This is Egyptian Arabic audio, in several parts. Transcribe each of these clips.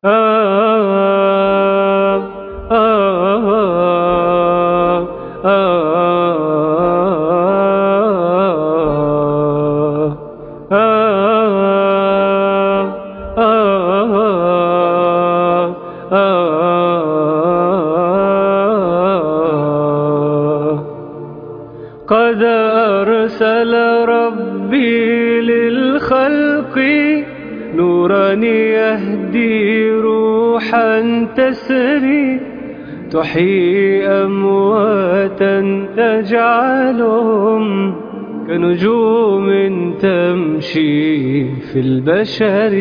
قد أرسل ربي للخلق نورا يهدي روحا تسري تحيي أمواتا تجعلهم كنجوم تمشي في البشر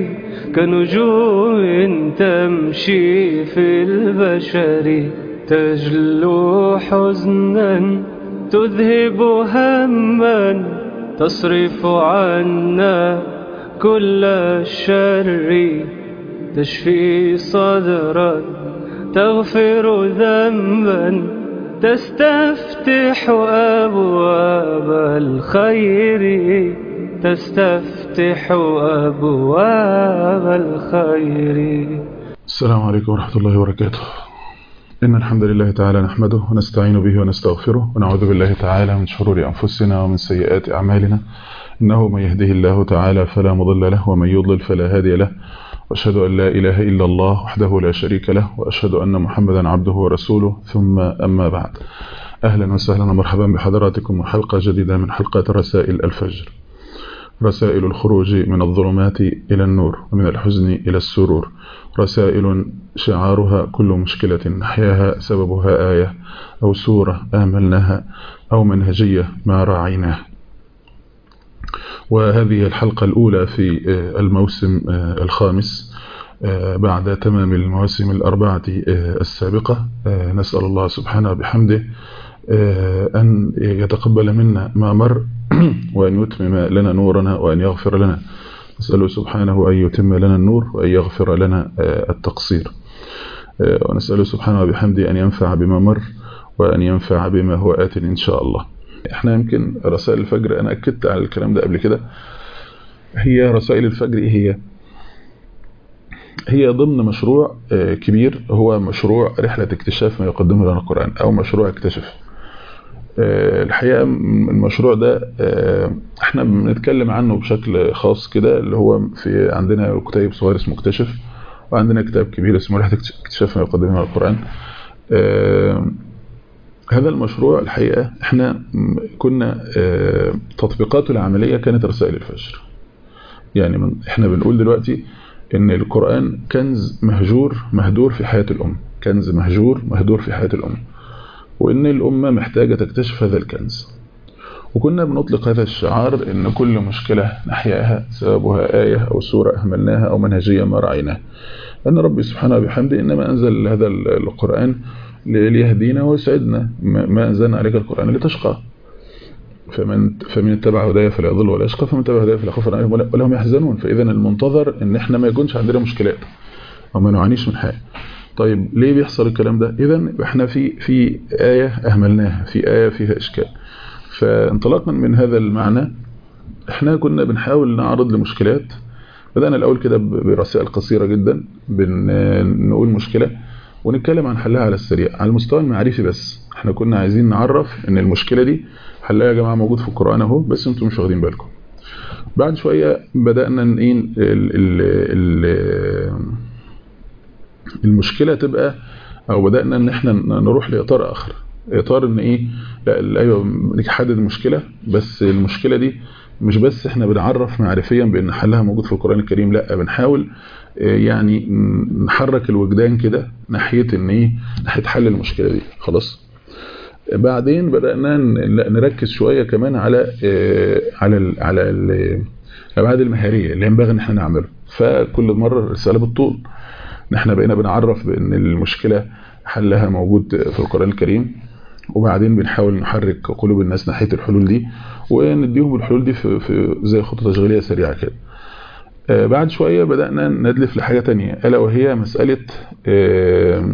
كنجوم تمشي في البشر تجلو حزنا تذهب هما تصرف عنا كل الشر تشفي صدرا تغفر ذنبا تستفتح أبواب الخير تستفتح أبواب الخير السلام عليكم ورحمة الله وبركاته إن الحمد لله تعالى نحمده ونستعين به ونستغفره ونعوذ بالله تعالى من شرور أنفسنا ومن سيئات أعمالنا إنه من يهده الله تعالى فلا مضل له ومن يضلل فلا هادي له وأشهد أن لا إله إلا الله وحده لا شريك له وأشهد أن محمدا عبده ورسوله ثم أما بعد أهلا وسهلا ومرحبا بحضراتكم وحلقة جديدة من حلقات رسائل الفجر رسائل الخروج من الظلمات إلى النور ومن الحزن إلى السرور رسائل شعارها كل مشكلة نحياها سببها آية أو سورة آملناها أو منهجية ما راعيناه وهذه الحلقة الأولى في الموسم الخامس بعد تمام المواسم الأربعة السابقة نسأل الله سبحانه بحمده أن يتقبل منا ما مر وأن يتمم لنا نورنا وأن يغفر لنا نسأله سبحانه أن يتم لنا النور وأن يغفر لنا التقصير ونسأله سبحانه بحمده أن ينفع بما مر وأن ينفع بما هو آت إن شاء الله احنا يمكن رسائل الفجر أنا أكدت على الكلام ده قبل كده هي رسائل الفجر إيه هي هي ضمن مشروع كبير هو مشروع رحلة اكتشاف ما يقدمه لنا القرآن أو مشروع اكتشف الحقيقة المشروع ده احنا بنتكلم عنه بشكل خاص كده اللي هو في عندنا كتاب صغير اسمه اكتشف وعندنا كتاب كبير اسمه رحلة اكتشاف ما يقدمه لنا القرآن هذا المشروع الحقيقة احنا كنا تطبيقاته العملية كانت رسائل الفجر يعني من احنا بنقول دلوقتي ان القرآن كنز مهجور مهدور في حياة الأم كنز مهجور مهدور في حياة الأم وإن الأمة محتاجة تكتشف هذا الكنز وكنا بنطلق هذا الشعار إن كل مشكلة نحياها سببها آية أو سورة أهملناها أو منهجية ما رأيناها أن ربي سبحانه بحمده إنما أنزل هذا القرآن ليهدينا ويسعدنا ما أنزلنا عليك القرآن لتشقى فمن فمن اتبع هدايا فلا يضل ولا يشقى فمن اتبع هدايا فلا خوف عليهم ولا هم يحزنون فإذا المنتظر إن إحنا ما يكونش عندنا مشكلات أو ما نعانيش من حاجة طيب ليه بيحصل الكلام ده اذا احنا في في آية اهملناها في آية فيها اشكال فانطلاقا من هذا المعنى احنا كنا بنحاول نعرض لمشكلات بدأنا الاول كده برسائل قصيرة جدا بنقول مشكلة ونتكلم عن حلها على السريع على المستوى المعرفي بس احنا كنا عايزين نعرف ان المشكلة دي حلها يا جماعة موجود في القرآن اهو بس انتم مش واخدين بالكم بعد شوية بدأنا نقين ال ال المشكلة تبقى او بدأنا ان احنا نروح لإطار اخر اطار ان ايه لا ايوه نحدد المشكلة بس المشكلة دي مش بس احنا بنعرف معرفيا بان حلها موجود في القرآن الكريم لا بنحاول يعني نحرك الوجدان كده ناحية ان ايه ناحية حل المشكلة دي خلاص بعدين بدأنا نركز شوية كمان على على ال على الابعاد المهارية اللي ينبغي ان احنا نعمله فكل مرة الرسالة بالطول احنا بقينا بنعرف بان المشكلة حلها موجود في القرآن الكريم وبعدين بنحاول نحرك قلوب الناس ناحية الحلول دي ونديهم الحلول دي في, في زي خطة تشغيلية سريعة كده آه بعد شوية بدأنا ندلف لحاجة تانية ألا وهي مسألة آه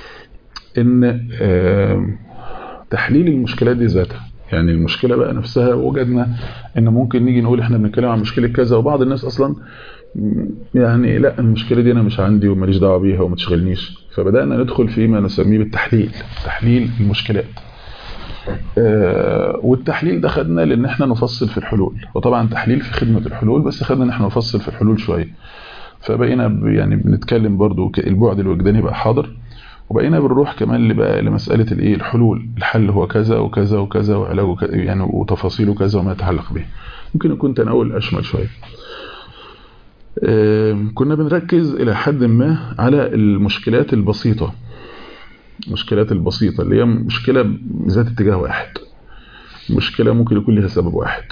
ان آه تحليل المشكلات دي ذاتها يعني المشكلة بقى نفسها وجدنا ان ممكن نيجي نقول احنا بنتكلم عن مشكلة كذا وبعض الناس اصلا يعني لا المشكلة دي أنا مش عندي وماليش دعوة بيها وما تشغلنيش فبدأنا ندخل في ما نسميه بالتحليل تحليل المشكلات آه والتحليل ده خدنا لأن احنا نفصل في الحلول وطبعا تحليل في خدمة الحلول بس خدنا ان احنا نفصل في الحلول شوية فبقينا يعني بنتكلم برضو البعد الوجداني بقى حاضر وبقينا بنروح كمان اللي بقى لمسألة الايه الحلول الحل هو كذا وكذا وكذا وعلاجه كذا يعني وتفاصيله كذا وما يتعلق به ممكن يكون تناول أشمل شوية كنا بنركز إلى حد ما على المشكلات البسيطة المشكلات البسيطة اللي هي مشكلة ذات اتجاه واحد مشكلة ممكن يكون لها سبب واحد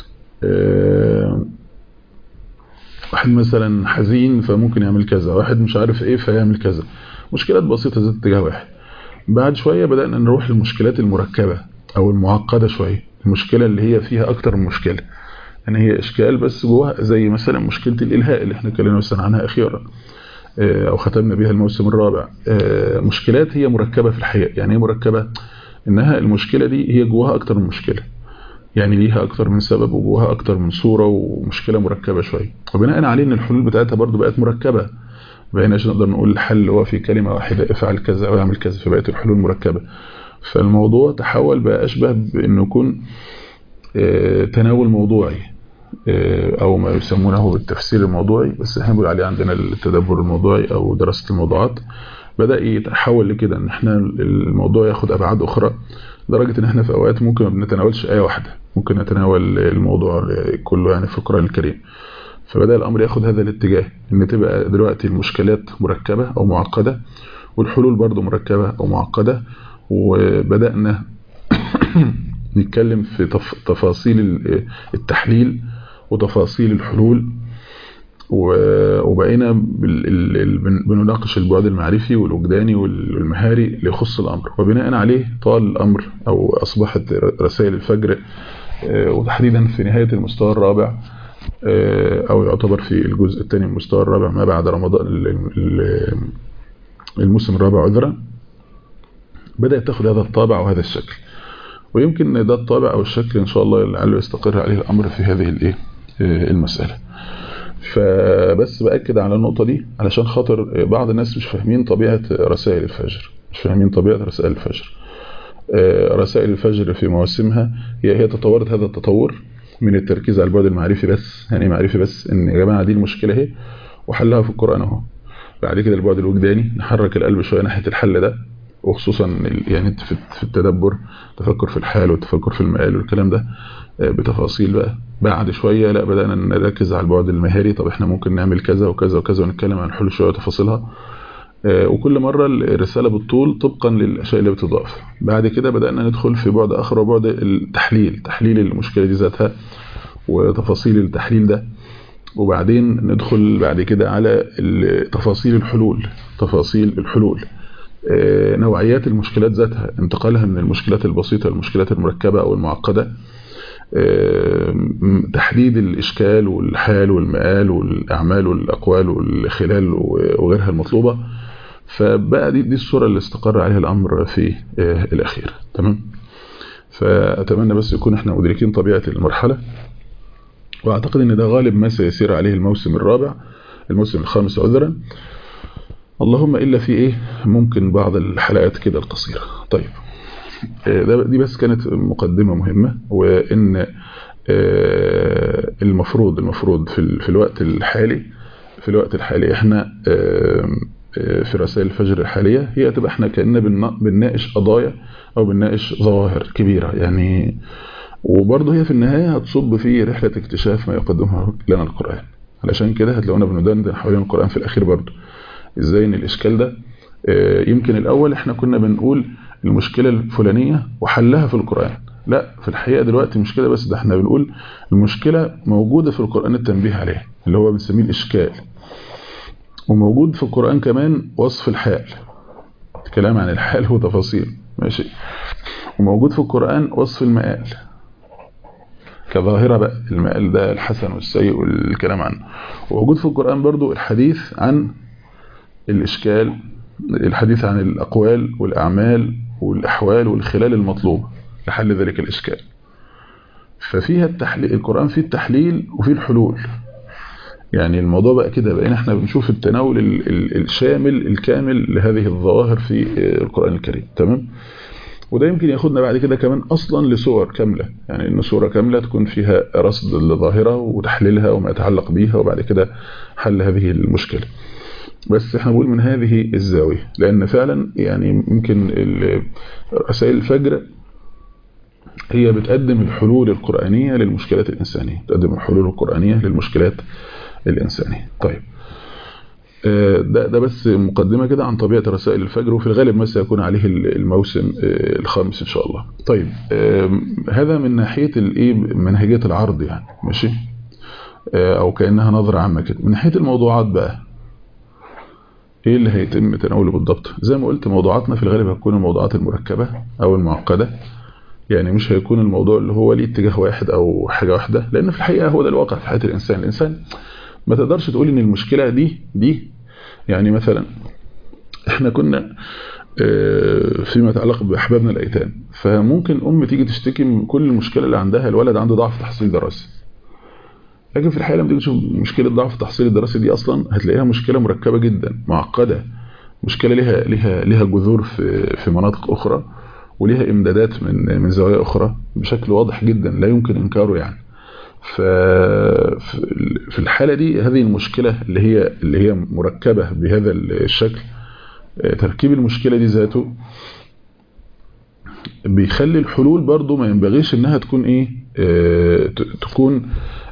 واحد مثلا حزين فممكن يعمل كذا واحد مش عارف ايه فيعمل كذا مشكلات بسيطة ذات اتجاه واحد بعد شوية بدأنا نروح للمشكلات المركبة او المعقدة شوية المشكلة اللي هي فيها اكتر من مشكلة يعني هي اشكال بس جواها زي مثلا مشكلة الالهاء اللي احنا اتكلمنا مثلا عنها اخيرا او ختمنا بها الموسم الرابع مشكلات هي مركبة في الحياة يعني هي مركبة انها المشكلة دي هي جواها اكتر من مشكلة يعني ليها اكتر من سبب وجواها اكتر من صورة ومشكلة مركبة شوية وبناء عليه ان الحلول بتاعتها برضو بقت مركبة بقيناش نقدر نقول الحل هو في كلمة واحدة افعل كذا او اعمل كذا فبقت الحلول مركبة فالموضوع تحول بقى اشبه بانه يكون تناول موضوعي او ما يسمونه بالتفسير الموضوعي بس احنا بنقول عليه عندنا التدبر الموضوعي او دراسة الموضوعات بدأ يتحول لكده ان احنا الموضوع ياخد ابعاد اخرى لدرجة ان احنا في اوقات ممكن ما بنتناولش ايه واحدة ممكن نتناول الموضوع كله يعني في القرآن الكريم فبدأ الامر ياخد هذا الاتجاه ان تبقى دلوقتي المشكلات مركبة او معقدة والحلول برضو مركبة او معقدة وبدأنا نتكلم في تفاصيل التحليل وتفاصيل الحلول وبقينا بنناقش البعد المعرفي والوجداني والمهاري اللي يخص الأمر وبناء عليه طال الأمر أو أصبحت رسائل الفجر وتحديدا في نهاية المستوى الرابع أو يعتبر في الجزء الثاني من المستوى الرابع ما بعد رمضان الموسم الرابع عذرا بدأت تاخد هذا الطابع وهذا الشكل ويمكن ده الطابع أو الشكل إن شاء الله لعله يستقر عليه الأمر في هذه الإيه المسألة فبس بأكد على النقطة دي علشان خاطر بعض الناس مش فاهمين طبيعة رسائل الفجر مش فاهمين طبيعة رسائل الفجر رسائل الفجر في مواسمها هي هي تطورت هذا التطور من التركيز على البعد المعرفي بس يعني معرفي بس ان يا جماعة دي المشكلة اهي وحلها في القرآن اهو بعد كده البعد الوجداني نحرك القلب شوية ناحية الحل ده وخصوصا يعني في التدبر تفكر في الحال والتفكر في المآل والكلام ده بتفاصيل بقى بعد شوية لا بدأنا نركز على البعد المهاري طب احنا ممكن نعمل كذا وكذا وكذا ونتكلم عن حلول شوية وتفاصيلها وكل مرة الرسالة بالطول طبقا للأشياء اللي بتضاف بعد كده بدأنا ندخل في بعد آخر وبعد التحليل تحليل المشكلة دي ذاتها وتفاصيل التحليل ده وبعدين ندخل بعد كده على تفاصيل الحلول تفاصيل الحلول نوعيات المشكلات ذاتها انتقالها من المشكلات البسيطة للمشكلات المركبة أو المعقدة تحديد الإشكال والحال والمآل والأعمال والأقوال والخلال وغيرها المطلوبة فبقى دي, دي الصورة اللي استقر عليها الأمر في الأخير تمام فأتمنى بس يكون احنا مدركين طبيعة المرحلة وأعتقد أن ده غالب ما سيسير عليه الموسم الرابع الموسم الخامس عذرا اللهم إلا في إيه ممكن بعض الحلقات كده القصيرة طيب ده دي بس كانت مقدمة مهمة وإن المفروض المفروض في في الوقت الحالي في الوقت الحالي احنا في رسائل الفجر الحالية هي تبقى احنا كأننا بنناقش قضايا أو بنناقش ظواهر كبيرة يعني وبرضه هي في النهاية هتصب في رحلة اكتشاف ما يقدمه لنا القرآن علشان كده هتلاقونا بندندن حوالين القرآن في الأخير برضه ازاي ان الإشكال ده يمكن الأول احنا كنا بنقول المشكلة الفلانية وحلها في القرآن لا في الحقيقة دلوقتي مش كده بس ده احنا بنقول المشكلة موجودة في القرآن التنبيه عليها اللي هو بنسميه الإشكال وموجود في القرآن كمان وصف الحال كلام عن الحال وتفاصيل ماشي وموجود في القرآن وصف المآل كظاهرة بقى المآل ده الحسن والسيء والكلام عنه وموجود في القرآن برضو الحديث عن الإشكال الحديث عن الأقوال والأعمال والأحوال والخلال المطلوبة لحل ذلك الإشكال ففيها التحليل القرآن فيه التحليل وفيه الحلول يعني الموضوع بقى كده بقينا احنا بنشوف التناول ال ال الشامل الكامل لهذه الظواهر في القرآن الكريم تمام وده يمكن ياخدنا بعد كده كمان اصلا لصور كاملة يعني ان صورة كاملة تكون فيها رصد للظاهرة وتحليلها وما يتعلق بيها وبعد كده حل هذه المشكلة بس احنا بنقول من هذه الزاوية لان فعلا يعني يمكن رسائل الفجر هي بتقدم الحلول القرآنية للمشكلات الإنسانية تقدم الحلول القرآنية للمشكلات الإنسانية طيب ده, ده بس مقدمة كده عن طبيعة رسائل الفجر وفي الغالب ما سيكون عليه الموسم الخامس إن شاء الله طيب هذا من ناحية الايه منهجية العرض يعني ماشي أو كأنها نظرة عامة كده من ناحية الموضوعات بقى ايه اللي هيتم تناوله بالضبط زي ما قلت موضوعاتنا في الغالب هتكون الموضوعات المركبة او المعقدة يعني مش هيكون الموضوع اللي هو ليه اتجاه واحد او حاجة واحدة لان في الحقيقة هو ده الواقع في حياة الانسان الانسان ما تقدرش تقول ان المشكلة دي دي يعني مثلا احنا كنا فيما يتعلق باحبابنا الايتام فممكن ام تيجي تشتكي من كل المشكلة اللي عندها الولد عنده ضعف تحصيل دراسي لكن في الحقيقة لما تيجي تشوف مشكلة ضعف التحصيل الدراسي دي أصلا هتلاقيها مشكلة مركبة جدا معقدة مشكلة لها لها لها جذور في في مناطق أخرى وليها إمدادات من من زوايا أخرى بشكل واضح جدا لا يمكن إنكاره يعني في الحالة دي هذه المشكلة اللي هي اللي هي مركبة بهذا الشكل تركيب المشكلة دي ذاته بيخلي الحلول برضو ما ينبغيش انها تكون ايه اه تكون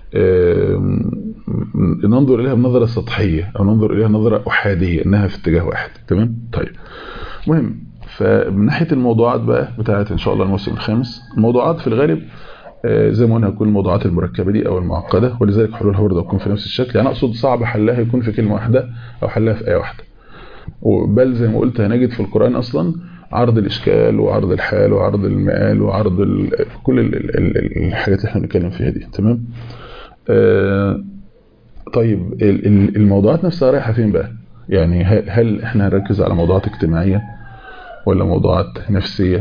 ننظر إليها بنظرة سطحية أو ننظر إليها نظرة أحادية إنها في اتجاه واحد تمام طيب مهم فمن ناحية الموضوعات بقى بتاعت إن شاء الله الموسم الخامس الموضوعات في الغالب زي ما قلنا هتكون الموضوعات المركبة دي أو المعقدة ولذلك حلولها برضه تكون في نفس الشكل يعني أقصد صعب حلها يكون في كلمة واحدة أو حلها في آية واحدة بل زي ما قلت هنجد في القرآن أصلا عرض الإشكال وعرض الحال وعرض المآل وعرض ال كل ال ال الحاجات اللي احنا بنتكلم فيها دي تمام آه طيب الموضوعات نفسها رايحة فين بقى يعني هل احنا هنركز على موضوعات اجتماعية ولا موضوعات نفسية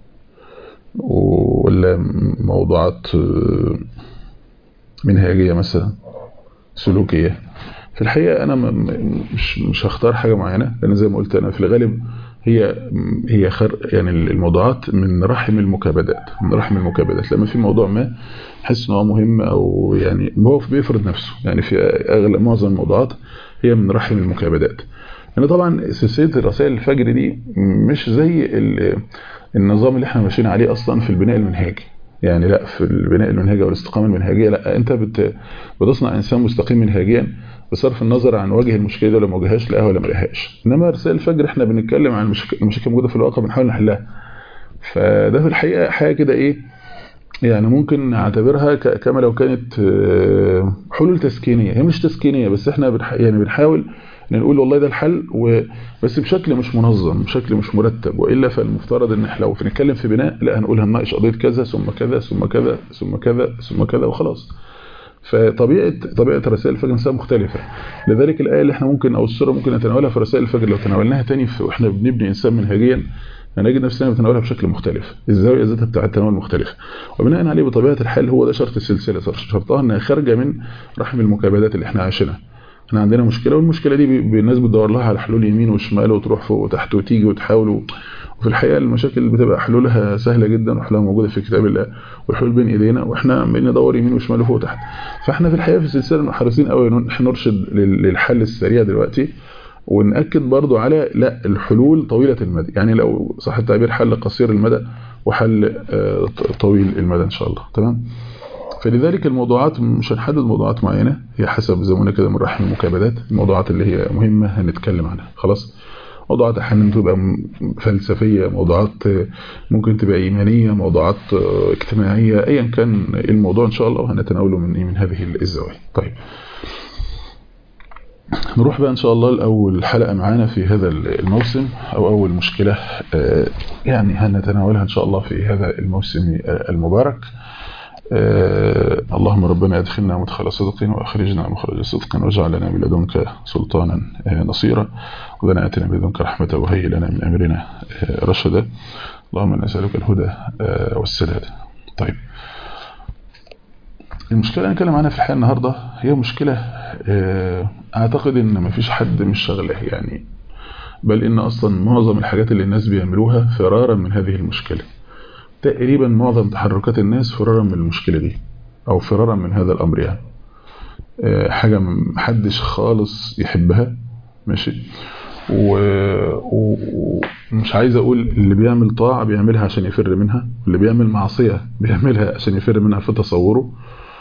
ولا موضوعات منهجية مثلا سلوكية في الحقيقة أنا مش مش هختار حاجة معينة لأن زي ما قلت أنا في الغالب هي هي خر يعني الموضوعات من رحم المكابدات من رحم المكابدات لما في موضوع ما حس ان هو مهم او يعني هو بيفرض نفسه يعني في اغلب معظم الموضوعات هي من رحم المكابدات لان طبعا سلسله رسائل الفجر دي مش زي النظام اللي احنا ماشيين عليه اصلا في البناء المنهجي يعني لا في البناء المنهجي والاستقامه المنهجيه لا انت بت بتصنع انسان مستقيم منهجيا بصرف النظر عن وجه المشكله دي ولا ما واجههاش لقاها ولا ما لقاهاش انما رسائل الفجر احنا بنتكلم عن المشاكل موجوده في الواقع بنحاول نحلها فده في الحقيقه حاجه كده ايه يعني ممكن نعتبرها كما لو كانت حلول تسكينيه هي مش تسكينيه بس احنا بنح يعني بنحاول نقول والله ده الحل بس بشكل مش منظم بشكل مش مرتب والا فالمفترض ان احنا لو بنتكلم في بناء لا هنقول هنناقش قضيه كذا ثم كذا ثم كذا ثم كذا ثم كذا وخلاص فطبيعه طبيعه رسائل الفجر نفسها مختلفه لذلك الايه اللي احنا ممكن او السوره ممكن نتناولها في رسائل الفجر لو تناولناها تاني واحنا بنبني انسان منهجيا هنجد نفسنا بنتناولها بشكل مختلف الزاويه ذاتها بتاعه التناول مختلفه وبناء عليه بطبيعه الحال هو ده شرط السلسله شرطها انها خارجه من رحم المكابدات اللي احنا عايشينها احنا عندنا مشكله والمشكله دي الناس بتدور لها على حلول يمين وشمال وتروح فوق وتحت وتيجي وتحاول وفي الحقيقه المشاكل بتبقى حلولها سهله جدا وحلولها موجوده في كتاب الله والحلول بين ايدينا واحنا عمالين ندور يمين وشمال وفوق وتحت فاحنا في الحقيقه في السلسله حريصين قوي ان احنا نرشد للحل السريع دلوقتي ونأكد برضو على لا الحلول طويلة المدى يعني لو صح التعبير حل قصير المدى وحل طويل المدى إن شاء الله تمام فلذلك الموضوعات مش هنحدد موضوعات معينة هي حسب زي ما كده من رحم المكابدات الموضوعات اللي هي مهمة هنتكلم عنها خلاص موضوعات احيانا تبقى فلسفية موضوعات ممكن تبقى ايمانية موضوعات اجتماعية ايا كان الموضوع ان شاء الله هنتناوله من من هذه الزوايا طيب نروح بقى ان شاء الله لاول حلقة معانا في هذا الموسم او اول مشكلة يعني هنتناولها ان شاء الله في هذا الموسم المبارك اللهم ربنا ادخلنا مدخل صدق واخرجنا مخرج صدق واجعل لنا من لدنك سلطانا نصيرا ولنا اتنا من لدنك رحمة وهيئ لنا من امرنا رشدا اللهم نسألك الهدى والسداد طيب المشكلة اللي هنتكلم عنها في الحياة النهاردة هي مشكلة اعتقد ان مفيش حد مش شغله يعني بل ان اصلا معظم الحاجات اللي الناس بيعملوها فرارا من هذه المشكلة تقريبا معظم تحركات الناس فرارا من المشكلة دي او فرارا من هذا الامر يعني حاجة محدش خالص يحبها ماشي ومش عايز اقول اللي بيعمل طاعة بيعملها عشان يفر منها واللي بيعمل معصية بيعملها عشان يفر منها في تصوره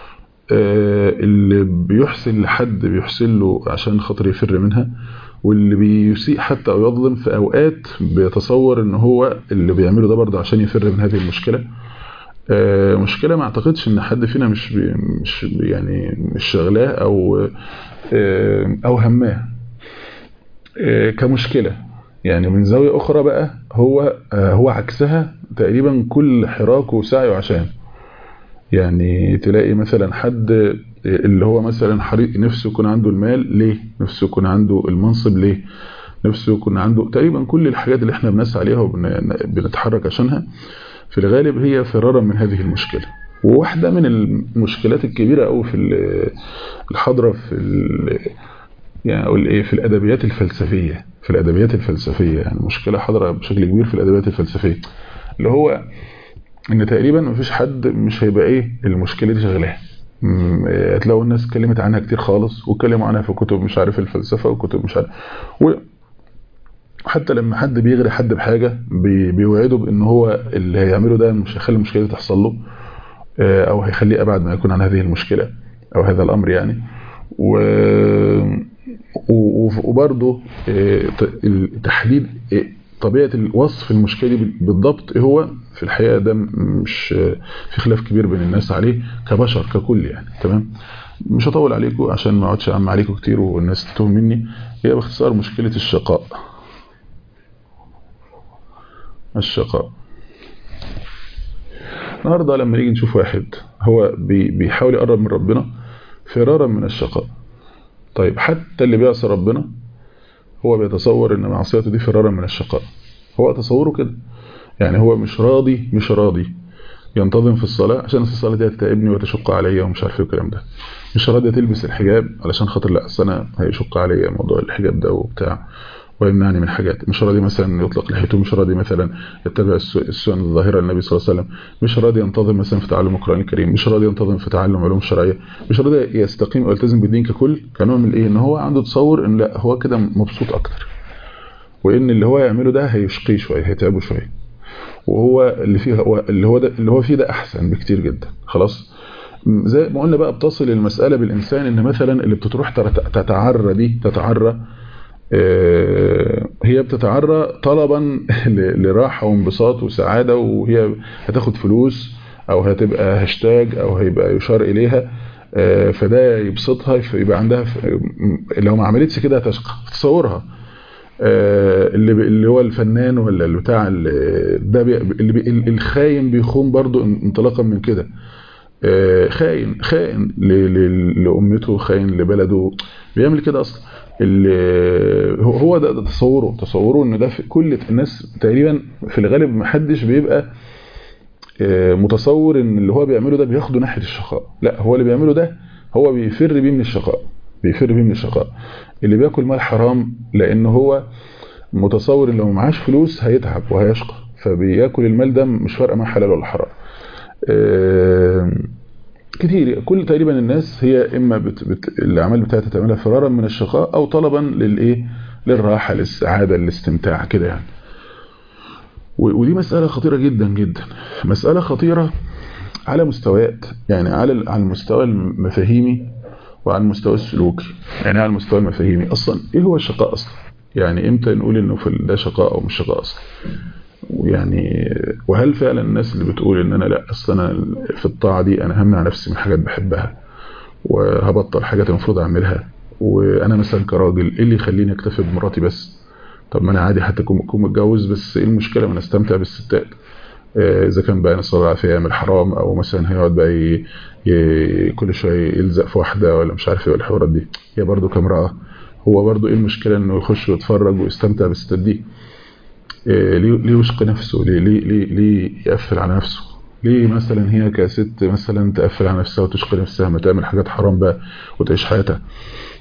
اللي بيحسن لحد بيحسن له عشان خاطر يفر منها واللي بيسيء حتى او يظلم في اوقات بيتصور ان هو اللي بيعمله ده برضه عشان يفر من هذه المشكلة مشكلة ما اعتقدش ان حد فينا مش بي مش بي يعني مش شغلاه او او هماه كمشكلة يعني من زاوية اخرى بقى هو هو عكسها تقريبا كل حراكه وسعيه عشان يعني تلاقي مثلا حد اللي هو مثلا حريق نفسه يكون عنده المال ليه نفسه يكون عنده المنصب ليه نفسه يكون عنده تقريبا كل الحاجات اللي احنا بنسعى عليها وبنتحرك عشانها في الغالب هي فرارا من هذه المشكلة وواحدة من المشكلات الكبيرة أو في الحضرة في يعني أقول إيه في الأدبيات الفلسفية في الأدبيات الفلسفية يعني مشكلة حضرة بشكل كبير في الأدبيات الفلسفية اللي هو إن تقريبا مفيش حد مش هيبقى إيه المشكلة دي شغلاه هتلاقوا الناس اتكلمت عنها كتير خالص واتكلموا عنها في كتب مش عارف الفلسفة وكتب مش عارف و حتى لما حد بيغري حد بحاجة بي بيوعده بان هو اللي هيعمله ده مش هيخلي المشكلة دي تحصل له او هيخليه ابعد ما يكون عن هذه المشكلة او هذا الامر يعني و وبرضه تحديد طبيعة الوصف المشكلة دي بالضبط هو في الحقيقة ده مش في خلاف كبير بين الناس عليه كبشر ككل يعني تمام مش هطول عليكم عشان ما اقعدش اعم عليكم كتير والناس تتوه مني هي باختصار مشكلة الشقاء الشقاء النهارده لما نيجي نشوف واحد هو بيحاول يقرب من ربنا فرارا من الشقاء طيب حتى اللي بيعصي ربنا هو بيتصور ان معصيته دي فرارا من الشقاء هو تصوره كده يعني هو مش راضي مش راضي ينتظم في الصلاة عشان في الصلاة دي هتتعبني وتشق عليا ومش عارف ايه الكلام ده مش راضية تلبس الحجاب علشان خاطر لا اصل انا هيشق عليا موضوع الحجاب ده وبتاع ويمنعني من حاجات مش راضي مثلا يطلق لحيته مش راضي مثلا يتبع السنن الظاهرة للنبي صلى الله عليه وسلم مش راضي ينتظم مثلا في تعلم القرآن الكريم مش راضي ينتظم في تعلم علوم شرعية مش راضي يستقيم ويلتزم بالدين ككل كنوع من ايه ان هو عنده تصور ان لا هو كده مبسوط اكتر وان اللي هو يعمله ده هيشقيه شويه هيتعبه شويه وهو اللي فيه هو اللي هو ده اللي هو فيه ده احسن بكتير جدا خلاص زي ما قلنا بقى بتصل المسألة بالإنسان إن مثلا اللي بتروح تتعرى دي تتعرى هي بتتعرى طلبا لراحة وانبساط وسعادة وهي هتاخد فلوس او هتبقى هاشتاج او هيبقى يشار اليها فده يبسطها فيبقى عندها لو ما عملتش كده هتشقى تصورها اللي اللي هو الفنان ولا اللي بتاع ده اللي بي الخاين بيخون برضو انطلاقا من كده خاين خاين لامته خاين لبلده بيعمل كده اصلا اللي هو ده, ده تصوره تصوره ان ده في كل الناس تقريبا في الغالب ما حدش بيبقى متصور ان اللي هو بيعمله ده بياخده ناحيه الشقاء لا هو اللي بيعمله ده هو بيفر بيه من الشقاء بيفر بيه من الشقاء اللي بياكل مال حرام لان هو متصور ان لو معاش فلوس هيتعب وهيشقى فبياكل المال ده مش فارقه معاه حلال ولا حرام كتير كل تقريبا الناس هي اما بت بت الاعمال بتاعتها تعملها فرارا من الشقاء او طلبا للايه للراحه للسعاده للاستمتاع كده يعني ودي مساله خطيره جدا جدا مساله خطيره على مستويات يعني على على المستوى المفاهيمي وعلى المستوى السلوكي يعني على المستوى المفاهيمي اصلا ايه هو الشقاء اصلا يعني امتى نقول انه في ده شقاء او مش شقاء اصلا ويعني وهل فعلا الناس اللي بتقول ان انا لا اصل انا في الطاعه دي انا همنع نفسي من حاجات بحبها وهبطل حاجات المفروض اعملها وانا مثلا كراجل ايه اللي يخليني اكتفي بمراتي بس طب ما انا عادي حتى اكون متجوز بس ايه المشكله ما انا استمتع بالستات اذا كان بقى نسال الله العافيه يعمل حرام او مثلا هيقعد بقى ي... ي... كل شويه يلزق في واحده ولا مش عارف ايه الحوارات دي هي برده كامراه هو برده ايه المشكله انه يخش ويتفرج ويستمتع بالستات دي ليه يشقي نفسه ليه, ليه, ليه, ليه يقفل على نفسه ليه مثلا هي كست مثلا تقفل على نفسها وتشقي نفسها ما تعمل حاجات حرام بقى وتعيش حياتها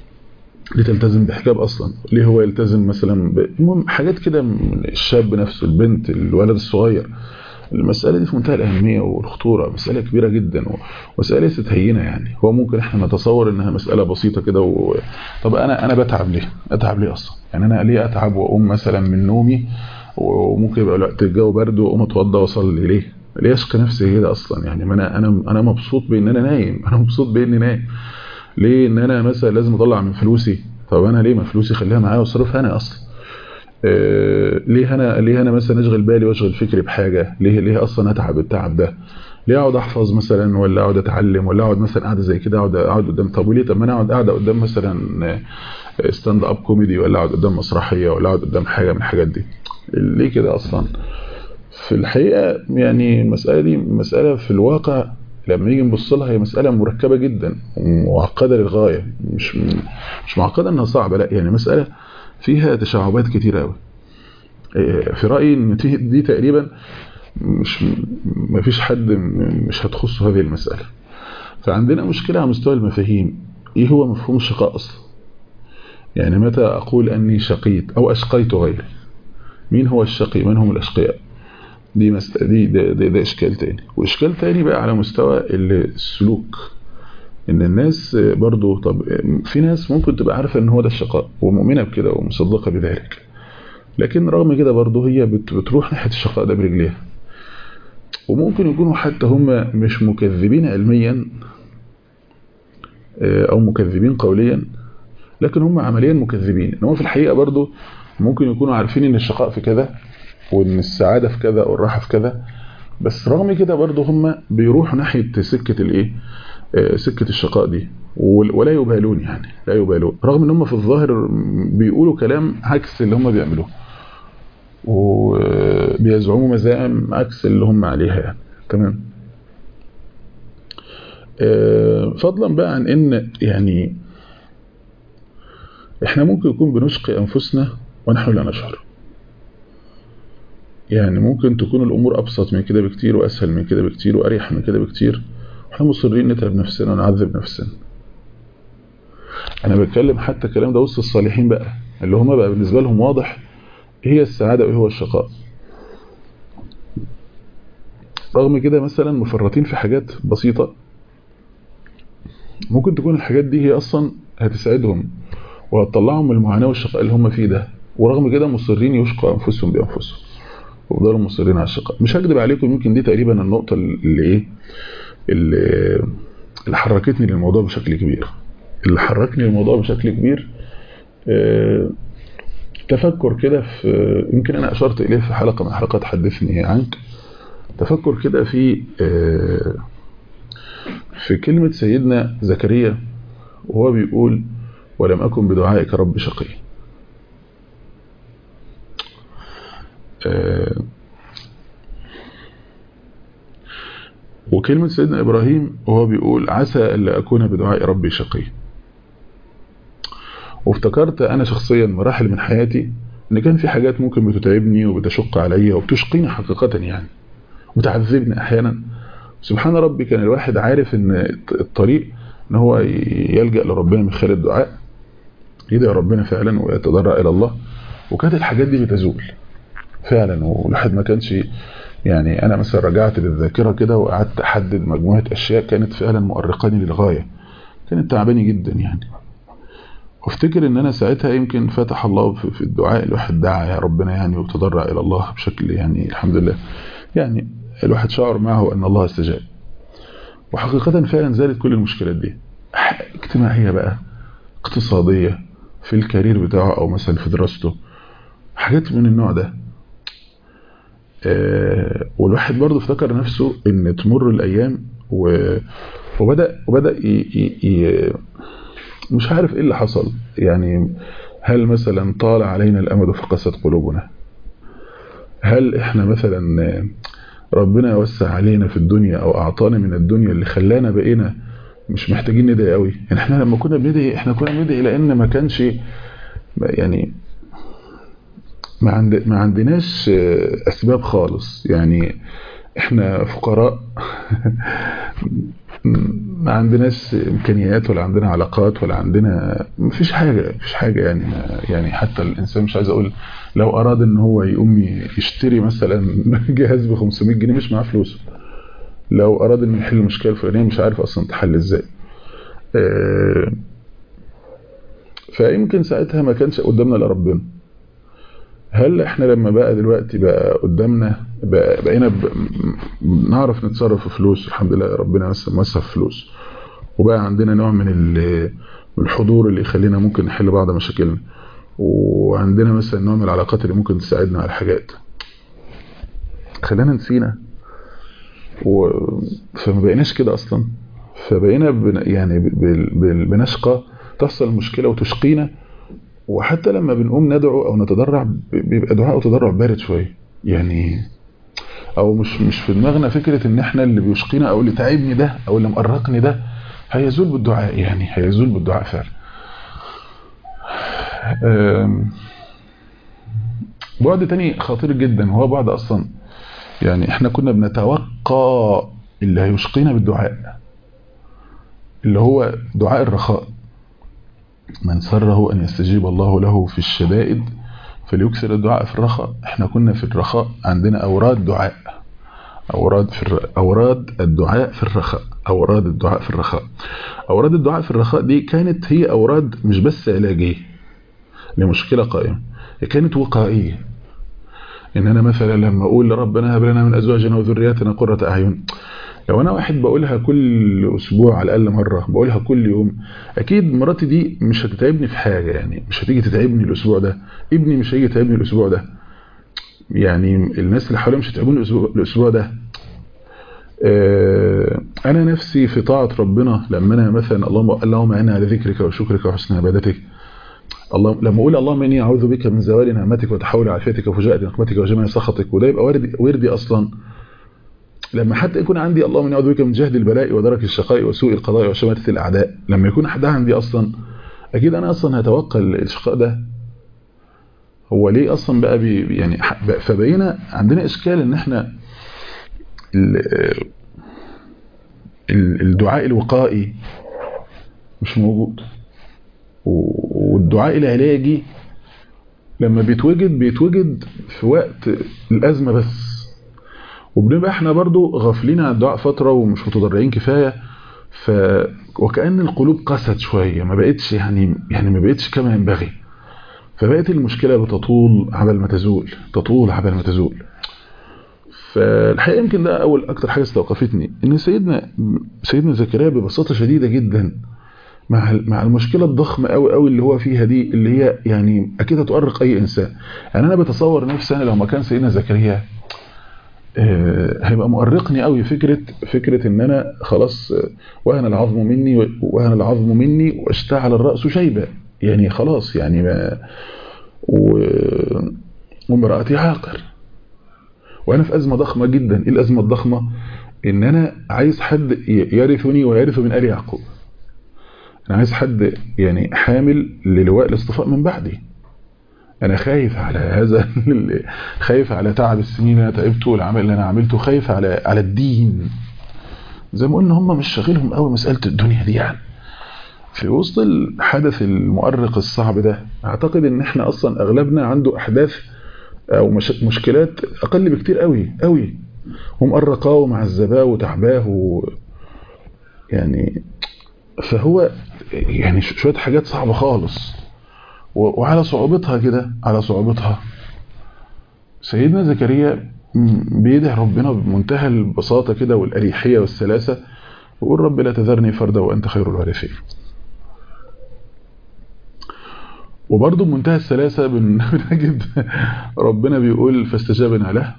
ليه تلتزم بحجاب اصلا ليه هو يلتزم مثلا ب... المهم حاجات كده من الشاب نفسه البنت الولد الصغير المسألة دي في منتهى الأهمية والخطورة مسألة كبيرة جدا ومسألة ليست هينة يعني هو ممكن احنا نتصور انها مسألة بسيطة كده و... طب انا انا بتعب ليه اتعب ليه اصلا يعني انا ليه اتعب واقوم مثلا من نومي وممكن يبقى الوقت الجو برد واقوم اتوضى واصلي ليه ليه اشقى نفسي كده اصلا يعني ما انا انا انا مبسوط بان انا نايم انا مبسوط باني نايم ليه ان انا مثلا لازم اطلع من فلوسي طب انا ليه ما فلوسي خليها معايا واصرفها انا اصلا آه ليه انا ليه انا مثلا اشغل بالي واشغل فكري بحاجه ليه ليه اصلا اتعب التعب ده ليه اقعد احفظ مثلا ولا اقعد اتعلم ولا اقعد مثلا قاعده زي كده اقعد اقعد قدام طب وليه طب ما انا اقعد قاعده قدام مثلا ستاند اب كوميدي ولا اقعد قدام مسرحيه ولا اقعد قدام حاجه من الحاجات دي ليه كده اصلا في الحقيقه يعني المساله دي مساله في الواقع لما نيجي نبص لها هي مسألة مركبة جدا ومعقدة للغاية مش مش معقدة انها صعبة لا يعني مسألة فيها تشعبات كتيرة قوي في رأيي ان دي تقريبا مش ما فيش حد مش هتخصه هذه المسألة فعندنا مشكلة على مستوى المفاهيم ايه هو مفهوم الشقاء اصلا يعني متى اقول اني شقيت او اشقيت غيري مين هو الشقي من هم الاشقياء دي مسألة دي ده, ده, ده اشكال تاني واشكال تاني بقى على مستوى السلوك ان الناس برضو طب في ناس ممكن تبقى عارفة ان هو ده الشقاء ومؤمنة بكده ومصدقة بذلك لكن رغم كده برضو هي بتروح ناحية الشقاء ده برجليها وممكن يكونوا حتى هم مش مكذبين علميا او مكذبين قوليا لكن هم عمليا مكذبين ان هم في الحقيقة برضو ممكن يكونوا عارفين ان الشقاء في كذا وان السعادة في كذا والراحة في كذا بس رغم كده برضو هم بيروحوا ناحية سكة الايه سكة الشقاء دي ولا يبالون يعني لا يبالون رغم ان هم في الظاهر بيقولوا كلام عكس اللي هم بيعملوه وبيزعموا مزاعم عكس اللي هم عليها يعني تمام فضلا بقى عن ان يعني احنا ممكن يكون بنشقي انفسنا ونحن لا نشعر يعني ممكن تكون الامور ابسط من كده بكتير واسهل من كده بكتير واريح من كده بكتير احنا مصرين نتعب نفسنا ونعذب نفسنا انا بتكلم حتى الكلام ده وسط الصالحين بقى اللي هم بقى بالنسبة لهم واضح هي السعادة وايه هو الشقاء رغم كده مثلا مفرطين في حاجات بسيطة ممكن تكون الحاجات دي هي اصلا هتسعدهم وهتطلعهم من المعاناة والشقاء اللي هم فيه ده ورغم كده مصرين يشقوا انفسهم بانفسهم وفضلوا مصرين على الشقاء مش هكذب عليكم يمكن دي تقريبا النقطة اللي ايه اللي, اللي حركتني للموضوع بشكل كبير اللي حركني للموضوع بشكل كبير اه تفكر كده في يمكن انا اشرت اليه في حلقة من حلقات حدثني عنك تفكر كده في اه في كلمة سيدنا زكريا وهو بيقول ولم أكن بدعائك رب شقي اه وكلمة سيدنا إبراهيم وهو بيقول عسى ألا أكون بدعاء ربي شقي وافتكرت أنا شخصيا مراحل من حياتي إن كان في حاجات ممكن بتتعبني وبتشق عليا وبتشقيني حقيقة يعني وتعذبني أحيانا سبحان ربي كان الواحد عارف إن الطريق إن هو يلجأ لربنا من خلال الدعاء يدعي ربنا فعلا ويتضرع إلى الله وكانت الحاجات دي بتزول فعلا والواحد ما كانش يعني انا مثلا رجعت بالذاكرة كده وقعدت احدد مجموعة اشياء كانت فعلا مؤرقاني للغاية كانت تعباني جدا يعني وافتكر ان انا ساعتها يمكن فتح الله في الدعاء الواحد دعا يا ربنا يعني وتضرع الى الله بشكل يعني الحمد لله يعني الواحد شعر معه ان الله استجاب وحقيقة فعلا زالت كل المشكلات دي اجتماعية بقى اقتصادية في الكارير بتاعه او مثلا في دراسته حاجات من النوع ده آه والواحد برضه افتكر نفسه ان تمر الايام و... وبدأ وبدأ ي... ي... ي... مش عارف ايه اللي حصل يعني هل مثلا طال علينا الامد فقست قلوبنا هل احنا مثلا ربنا وسع علينا في الدنيا او اعطانا من الدنيا اللي خلانا بقينا مش محتاجين ندعي قوي يعني احنا لما كنا بندعي احنا كنا بندعي لان ما كانش يعني ما, عند ما عندناش اسباب خالص يعني احنا فقراء ما عندناش امكانيات ولا عندنا علاقات ولا عندنا مفيش حاجه مفيش حاجه يعني يعني حتى الانسان مش عايز اقول لو اراد ان هو يقوم يشتري مثلا جهاز ب 500 جنيه مش معاه فلوس لو اراد انه يحل المشكله الفلانيه مش عارف اصلا تحل ازاي فيمكن ساعتها ما كانش قدامنا الا ربنا هل احنا لما بقى دلوقتي بقى قدامنا بقى بقينا نعرف نتصرف في فلوس الحمد لله ربنا مثلا موسع في فلوس وبقى عندنا نوع من الحضور اللي يخلينا ممكن نحل بعض مشاكلنا وعندنا مثلا نوع من العلاقات اللي ممكن تساعدنا على حاجات خلانا نسينا و... فما بقيناش كده اصلا فبقينا بن... يعني ب... ب... بنشقى تحصل مشكلة وتشقينا وحتى لما بنقوم ندعو او نتضرع بيبقى دعاء وتضرع بارد شويه يعني او مش مش في دماغنا فكره ان احنا اللي بيشقينا او اللي تعبني ده او اللي مقرقني ده هيزول بالدعاء يعني هيزول بالدعاء فعلا بعد تاني خطير جدا وهو بعد اصلا يعني احنا كنا بنتوقع اللي هيشقينا بالدعاء اللي هو دعاء الرخاء من سره أن يستجيب الله له في الشدائد فليكسر الدعاء في الرخاء احنا كنا في الرخاء عندنا أوراد دعاء أوراد, في الر... أوراد الدعاء في الرخاء أوراد الدعاء في الرخاء أوراد الدعاء في الرخاء دي كانت هي أوراد مش بس علاجية لمشكلة قائمة هي كانت وقائية إن أنا مثلا لما أقول لربنا هب لنا من أزواجنا وذرياتنا قرة أعين لو انا واحد بقولها كل اسبوع على الاقل مره بقولها كل يوم اكيد مراتي دي مش هتتعبني في حاجه يعني مش هتيجي تتعبني الاسبوع ده ابني مش هيجي يتعبني الاسبوع ده يعني الناس اللي حواليا مش هتعبوني الاسبوع, الأسبوع ده انا نفسي في طاعه ربنا لما انا مثلا اللهم اللهم اعنا على ذكرك وشكرك وحسن عبادتك الله لما اقول اللهم اني اعوذ بك من زوال نعمتك وتحول عافيتك وفجاءة نقمتك وجميع سخطك وده يبقى وردي, وردي اصلا لما حتى يكون عندي اللهم اني اعوذ بك من جهد البلاء ودرك الشقاء وسوء القضاء وشماتة الاعداء لما يكون حدها عندي اصلا اكيد انا اصلا هتوقع الشقاء ده هو ليه اصلا بقى بي يعني فبقينا عندنا اشكال ان احنا الدعاء الوقائي مش موجود والدعاء العلاجي لما بيتوجد بيتوجد في وقت الازمه بس وبنبقى احنا برضو غافلين عن الدعاء فترة ومش متضرعين كفاية ف وكأن القلوب قست شوية ما بقتش يعني يعني ما بقتش كما ينبغي فبقت المشكلة بتطول عبل ما تزول تطول عبل ما تزول فالحقيقة يمكن ده أول أكتر حاجة استوقفتني إن سيدنا سيدنا زكريا ببساطة شديدة جدا مع مع المشكلة الضخمة قوي قوي اللي هو فيها دي اللي هي يعني أكيد هتؤرق أي إنسان يعني أنا بتصور نفسي أنا لو ما كان سيدنا زكريا هيبقى مؤرقني قوي فكرة فكرة ان انا خلاص وهن العظم مني وهن العظم مني واشتعل الرأس شيبة يعني خلاص يعني ما وامرأتي عاقر وانا في ازمة ضخمة جدا ايه الازمة الضخمة ان انا عايز حد يرثني ويرث من آل يعقوب انا عايز حد يعني حامل للواء الاصطفاء من بعدي انا خايف على هذا خايف على تعب السنين اللي انا تعبته والعمل اللي انا عملته خايف على على الدين زي ما قلنا هم مش شاغلهم قوي مساله الدنيا دي يعني في وسط الحدث المؤرق الصعب ده اعتقد ان احنا اصلا اغلبنا عنده احداث او مش مشكلات اقل بكتير قوي قوي ومؤرقاه ومعذباه وتعباه و... يعني فهو يعني شويه حاجات صعبه خالص وعلى صعوبتها كده على صعوبتها سيدنا زكريا بيدعي ربنا بمنتهى البساطة كده والأريحية والسلاسة ويقول رب لا تذرني فردا وأنت خير الوارثين وبرضه بمنتهى السلاسة بنجد ربنا بيقول فاستجابنا له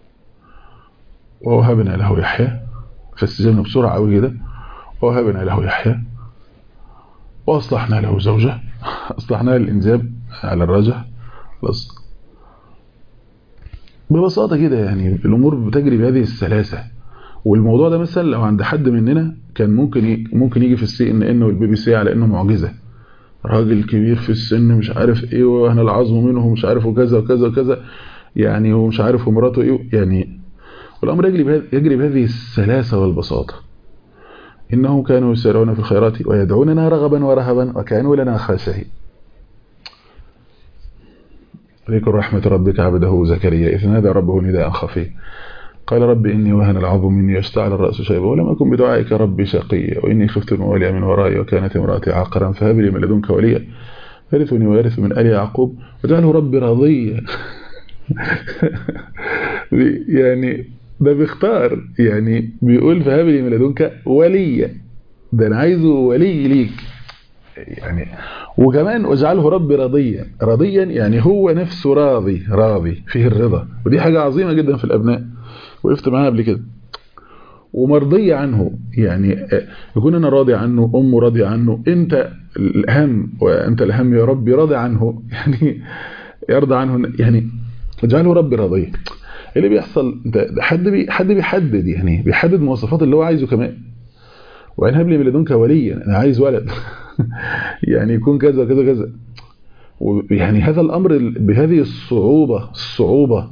ووهبنا له يحيى فاستجابنا بسرعة قوي كده ووهبنا له يحيى وأصلحنا له زوجه أصلحنا الإنجاب على الرجح خلاص ببساطة كده يعني الأمور بتجري بهذه السلاسة والموضوع ده مثلا لو عند حد مننا كان ممكن ممكن يجي في السي ان ان والبي بي سي على انه معجزة راجل كبير في السن مش عارف ايه وانا العظم منه مش عارف وكذا وكذا وكذا يعني هو مش عارف ومراته ايه يعني والامر يجري بهذه يجري بهذه السلاسة والبساطة إنهم كانوا يسارعون في الخيرات ويدعوننا رغبا ورهبا وكانوا لنا خاشعين ذكر رحمة ربك عبده زكريا إذ نادى ربه نداء خفي قال رب إني وهن العظم مني واشتعل الرأس شيبا ولم أكن بدعائك ربي شقيا وإني خفت الموالي من ورائي وكانت امرأتي عاقرا فهب لي من لدنك وليا يرثني ويرث من آل يعقوب واجعله ربي راضيا يعني ده بيختار يعني بيقول فهب لي من لدنك وليا ده انا عايزه ولي ليك يعني وكمان واجعله ربي راضيا راضيا يعني هو نفسه راضي راضي فيه الرضا ودي حاجة عظيمة جدا في الأبناء وقفت معاها قبل كده ومرضية عنه يعني يكون أنا راضي عنه أمه راضي عنه أنت الأهم وأنت الأهم يا ربي راضي عنه يعني يرضى عنه يعني اجعله ربي راضيا اللي بيحصل انت حد بي حد بيحدد يعني بيحدد مواصفات اللي هو عايزه كمان وان هب لي من لدنك وليا انا عايز ولد يعني يكون كذا كذا كذا يعني هذا الامر بهذه الصعوبة الصعوبة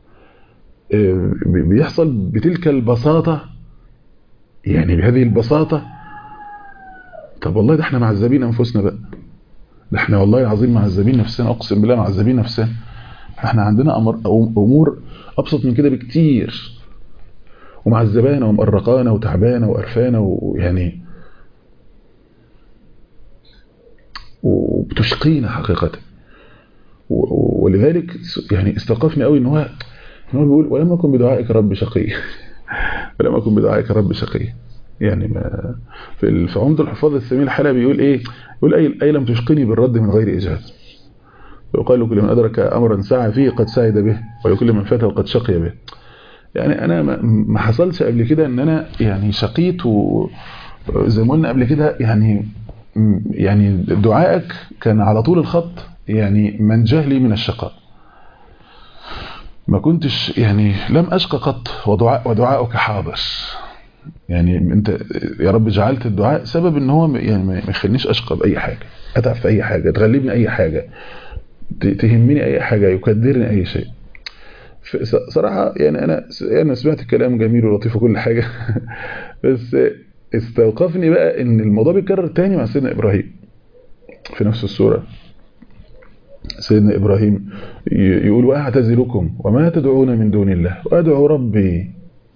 بيحصل بتلك البساطة يعني بهذه البساطة طب والله ده احنا معذبين انفسنا بقى ده احنا والله العظيم معذبين نفسنا اقسم بالله معذبين نفسنا احنا عندنا أمر امور ابسط من كده بكتير ومعذبانا ومقرقانا وتعبانا وقرفانا ويعني وبتشقينا حقيقة ولذلك يعني استوقفني قوي ان هو ان هو بيقول ولم اكن بدعائك رب شقي ولم اكن بدعائك رب شقي يعني ما في في عمد الحفاظ الثمين الحلبي بيقول ايه يقول اي اي لم تشقني بالرد من غير اجهاد ويقال لكل من أدرك أمرا سعى فيه قد سعد به ولكل من فاته قد شقي به يعني أنا ما حصلش قبل كده أن أنا يعني شقيت وزي ما قلنا قبل كده يعني يعني دعائك كان على طول الخط يعني من جهلي من الشقاء ما كنتش يعني لم أشقى قط ودعاء ودعاؤك حاضر يعني انت يا رب جعلت الدعاء سبب ان هو يعني ما يخلينيش اشقى باي حاجه اتعب في اي حاجه تغلبني اي حاجه تهمني اي حاجة يكدرني اي شيء صراحة يعني انا انا سمعت كلام جميل ولطيف وكل حاجة بس استوقفني بقى ان الموضوع بيتكرر تاني مع سيدنا ابراهيم في نفس السورة سيدنا ابراهيم يقول واعتزلكم وما تدعون من دون الله وادعو ربي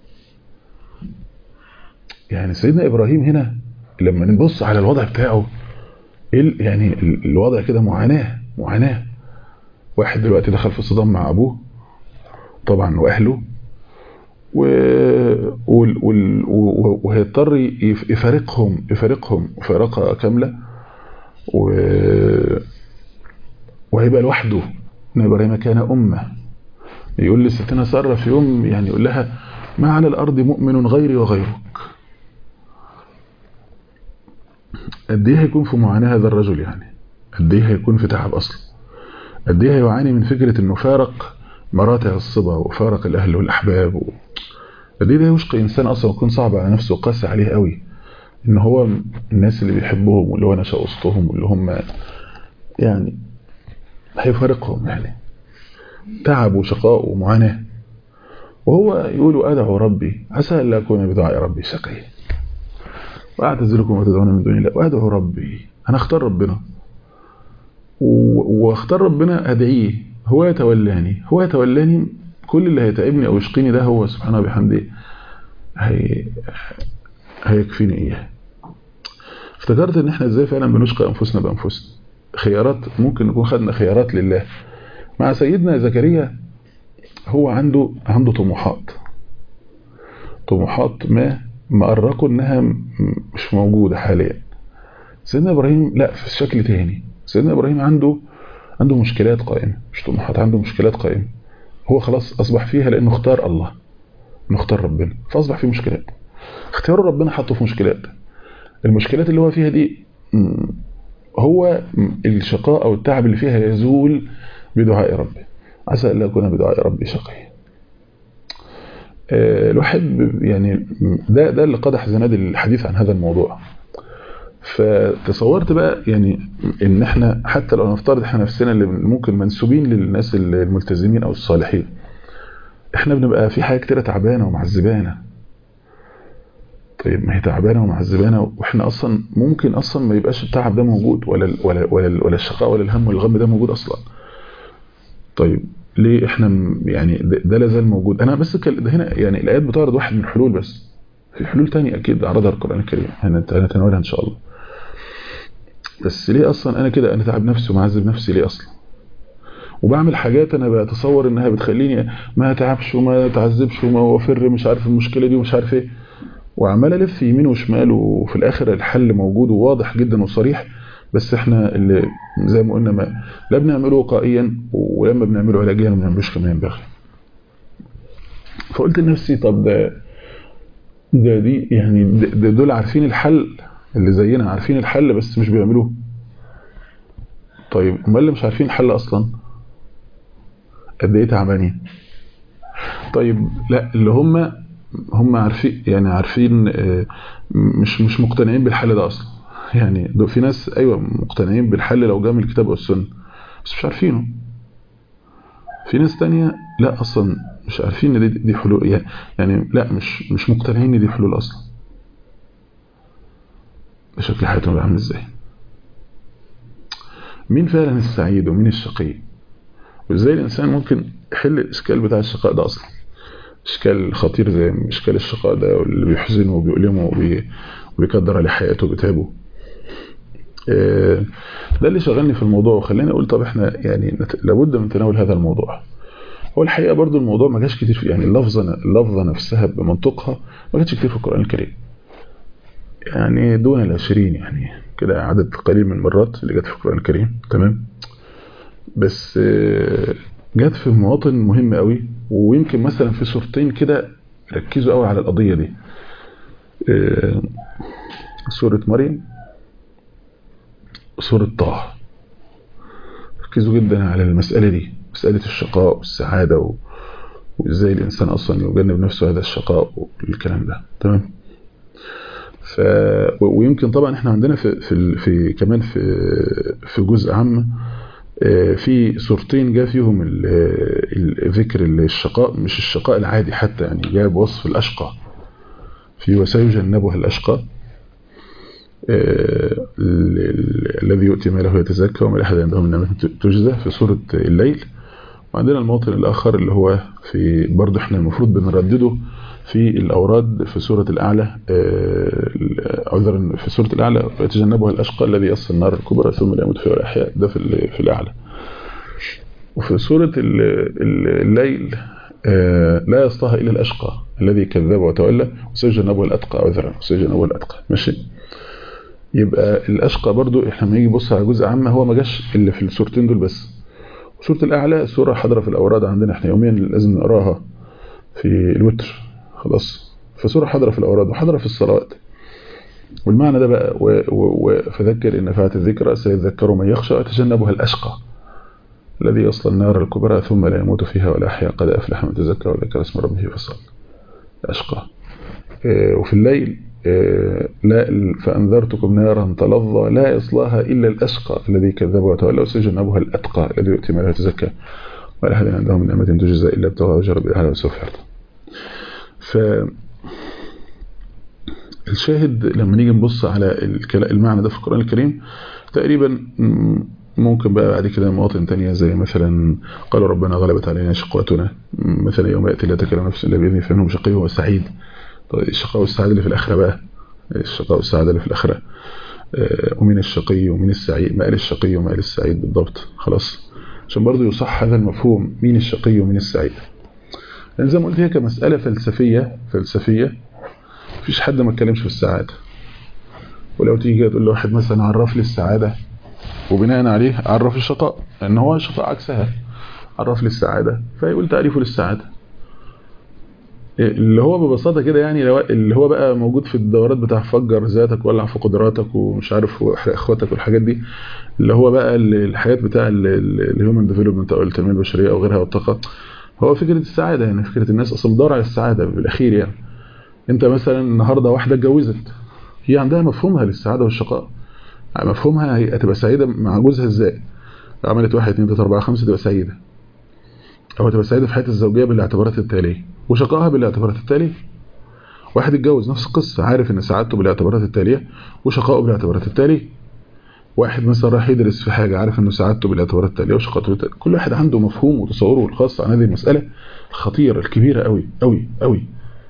يعني سيدنا ابراهيم هنا لما نبص على الوضع بتاعه يعني الوضع كده معاناة معاناة واحد دلوقتي دخل في صدام مع أبوه طبعا وأهله و... وال... وال... وهيضطر يفارقهم يفارقهم مفارقة كاملة و... وهيبقى لوحده إن إبراهيم كان أمة يقول لستنا سارة في يوم يعني يقول لها ما على الأرض مؤمن غيري وغيرك قد ايه هيكون في معاناة هذا الرجل يعني قد ايه هيكون في تعب أصلا قد ايه هيعاني من فكرة انه فارق مراتع الصبا وفارق الاهل والاحباب و... قد ايه ده يشقي انسان اصلا ويكون صعب على نفسه وقاسي عليه قوي ان هو الناس اللي بيحبهم واللي هو نشأ وسطهم واللي هم يعني هيفارقهم يعني تعب وشقاء ومعاناة وهو يقول أدعو ربي عسى أن لا أكون بدعاء ربي شقي وأعتزلكم وتدعون من دون الله وأدعو ربي أنا اختار ربنا واختار ربنا أدعيه هو يتولاني هو يتولاني كل اللي هيتعبني أو يشقيني ده هو سبحانه وبحمده هي هيكفيني إياه افتكرت ان احنا ازاي فعلا بنشقى انفسنا بانفسنا خيارات ممكن نكون خدنا خيارات لله مع سيدنا زكريا هو عنده عنده طموحات طموحات ما مقرقوا انها مش موجودة حاليا سيدنا ابراهيم لا في شكل تاني سيدنا ابراهيم عنده عنده مشكلات قائمة مش طموحات عنده مشكلات قائمة هو خلاص اصبح فيها لانه اختار الله انه اختار ربنا فاصبح فيه مشكلات اختيار ربنا حطه في مشكلات المشكلات اللي هو فيها دي هو الشقاء او التعب اللي فيها يزول بدعاء ربي عسى ألا أكون بدعاء ربي شقي الواحد يعني ده ده اللي قدح زناد الحديث عن هذا الموضوع فتصورت بقى يعني ان احنا حتى لو نفترض احنا نفسنا اللي ممكن منسوبين للناس الملتزمين او الصالحين احنا بنبقى في حاجه كتيره تعبانه ومعذبانه طيب ما هي تعبانه ومعذبانه واحنا اصلا ممكن اصلا ما يبقاش التعب ده موجود ولا ال ولا ولا, ال ولا الشقاء ولا الهم والغم ده موجود اصلا طيب ليه احنا يعني ده, ده لا زال موجود انا بس ده هنا يعني الايات بتعرض واحد من الحلول بس في حلول تانية اكيد عرضها القران الكريم هنتناولها ان شاء الله بس ليه اصلا انا كده انا تعب نفسي ومعذب نفسي ليه اصلا وبعمل حاجات انا بتصور انها بتخليني ما اتعبش وما اتعذبش وما افر مش عارف المشكله دي ومش عارف ايه وعمال الف يمين وشمال وفي الاخر الحل موجود وواضح جدا وصريح بس احنا اللي زي ما قلنا ما لا بنعمله وقائيا ولما بنعمله علاجيا ما بنعملوش كما ينبغي فقلت لنفسي طب ده ده دي يعني ده دول عارفين الحل اللي زينا عارفين الحل بس مش بيعملوه طيب امال اللي مش عارفين الحل اصلا قد ايه تعبانين طيب لا اللي هم هم عارفين يعني عارفين مش مش مقتنعين بالحل ده اصلا يعني في ناس ايوه مقتنعين بالحل لو جاء من الكتاب والسنه بس مش عارفينه في ناس تانية لا اصلا مش عارفين ان دي, دي حلول يعني لا مش مش مقتنعين ان دي حلول اصلا شكل حياتهم عامل ازاي مين فعلا السعيد ومين الشقي وازاي الانسان ممكن يحل الاشكال بتاع الشقاء ده اصلا اشكال خطير زي اشكال الشقاء ده واللي بيحزنه وبيؤلمه وبي... وبيقدر عليه حياته وبتعبه ده اللي شغلني في الموضوع وخلاني اقول طب احنا يعني لابد من تناول هذا الموضوع هو الحقيقه برضو الموضوع ما جاش كتير في يعني اللفظه اللفظه نفسها بمنطقها ما جاتش كتير في القران الكريم يعني دون العشرين يعني كده عدد قليل من المرات اللي جت في القران الكريم تمام بس جت في مواطن مهمه قوي ويمكن مثلا في صورتين كده ركزوا قوي على القضيه دي سوره مريم وسوره طه ركزوا جدا على المساله دي مساله الشقاء والسعاده و... وازاي الانسان اصلا يجنب نفسه هذا الشقاء والكلام ده تمام ف ويمكن طبعا احنا عندنا في في, في كمان في في جزء عام في صورتين جاء فيهم ذكر الشقاء مش الشقاء العادي حتى يعني جاء بوصف الاشقى في وسيجنبها الاشقى الذي يؤتي ماله يتزكى وما لاحد عنده من نعمه تجزى في سوره الليل وعندنا الموطن الاخر اللي هو في برضه احنا المفروض بنردده في الأوراد في سورة الأعلى عذرا في سورة الأعلى يتجنبها الأشقى الذي يصل النار الكبرى ثم لا يموت فيها الأحياء ده في في الأعلى وفي سورة الليل لا يصلها إلا الأشقى الذي كذب وتولى وسيجنبها الأتقى عذرا وسيجنبها الأتقى ماشي يبقى الأشقى برضو احنا لما نيجي نبص على جزء عام هو ما جاش إلا في السورتين دول بس سورة الأعلى سورة حاضرة في الأوراد عندنا احنا يوميا لازم نقراها في الوتر خلاص فسورة حاضرة في الأوراد وحاضرة في الصلوات والمعنى ده بقى و و فذكر إن نفعت الذكرى سيذكر من يخشى ويتجنبها الأشقى الذي يصل النار الكبرى ثم لا يموت فيها ولا أحيا قد أفلح من تزكى وذكر اسم ربه فصل الأشقى وفي الليل لا فأنذرتكم نارا تلظى لا يصلاها إلا الأشقى الذي كذب وتولى وسيجنبها الأتقى الذي يؤتي ماله يتزكى ولا أحد عنده من نعمة تجزى إلا ابتغاء وجه ربه أعلى وسوف يرضى ف الشاهد لما نيجي نبص على المعنى ده في القرآن الكريم تقريبا ممكن بقى بعد كده مواطن تانية زي مثلا قالوا ربنا غلبت علينا شقوتنا مثلا يوم يأتي لا تكلم نفس إلا بإذنه فإنهم شقي وسعيد طيب الشقاء والسعادة اللي في الآخرة بقى الشقاء والسعادة اللي في الآخرة ومن الشقي ومن السعيد ما قال الشقي وما قال السعيد بالضبط خلاص عشان برضه يصح هذا المفهوم مين الشقي ومين السعيد لأن زي ما قلت هي كمسألة فلسفية فلسفية مفيش حد ما اتكلمش في السعادة ولو تيجي تقول لواحد مثلا عرف لي السعادة وبناء عليه عرف الشقاء لأن هو الشقاء عكسها عرف لي السعادة فيقول تعريفه للسعادة اللي هو ببساطة كده يعني اللي هو بقى موجود في الدورات بتاع فجر ذاتك ولع في قدراتك ومش عارف اخواتك والحاجات دي اللي هو بقى الحاجات بتاع الهيومن ديفلوبمنت او التنمية البشرية او غيرها والطاقة هو فكرة السعادة يعني فكرة الناس اصلا بتدور على السعادة بالاخير يعني انت مثلا النهاردة واحدة اتجوزت هي عندها مفهومها للسعادة والشقاء مفهومها هي هتبقى سعيدة مع جوزها ازاي عملت واحد اتنين تلاتة اربعة خمسة تبقى سعيدة او تبقى سعيدة في حياتها الزوجية بالاعتبارات التالية وشقائها بالاعتبارات التالية واحد اتجوز نفس القصة عارف ان سعادته بالاعتبارات التالية وشقائه بالاعتبارات التالية واحد مثلا راح يدرس في حاجة عارف انه سعادته بالاعتبارات التالية وشقائته بالتالية كل واحد عنده مفهوم وتصوره الخاص عن هذه المسألة الخطيرة الكبيرة قوي قوي قوي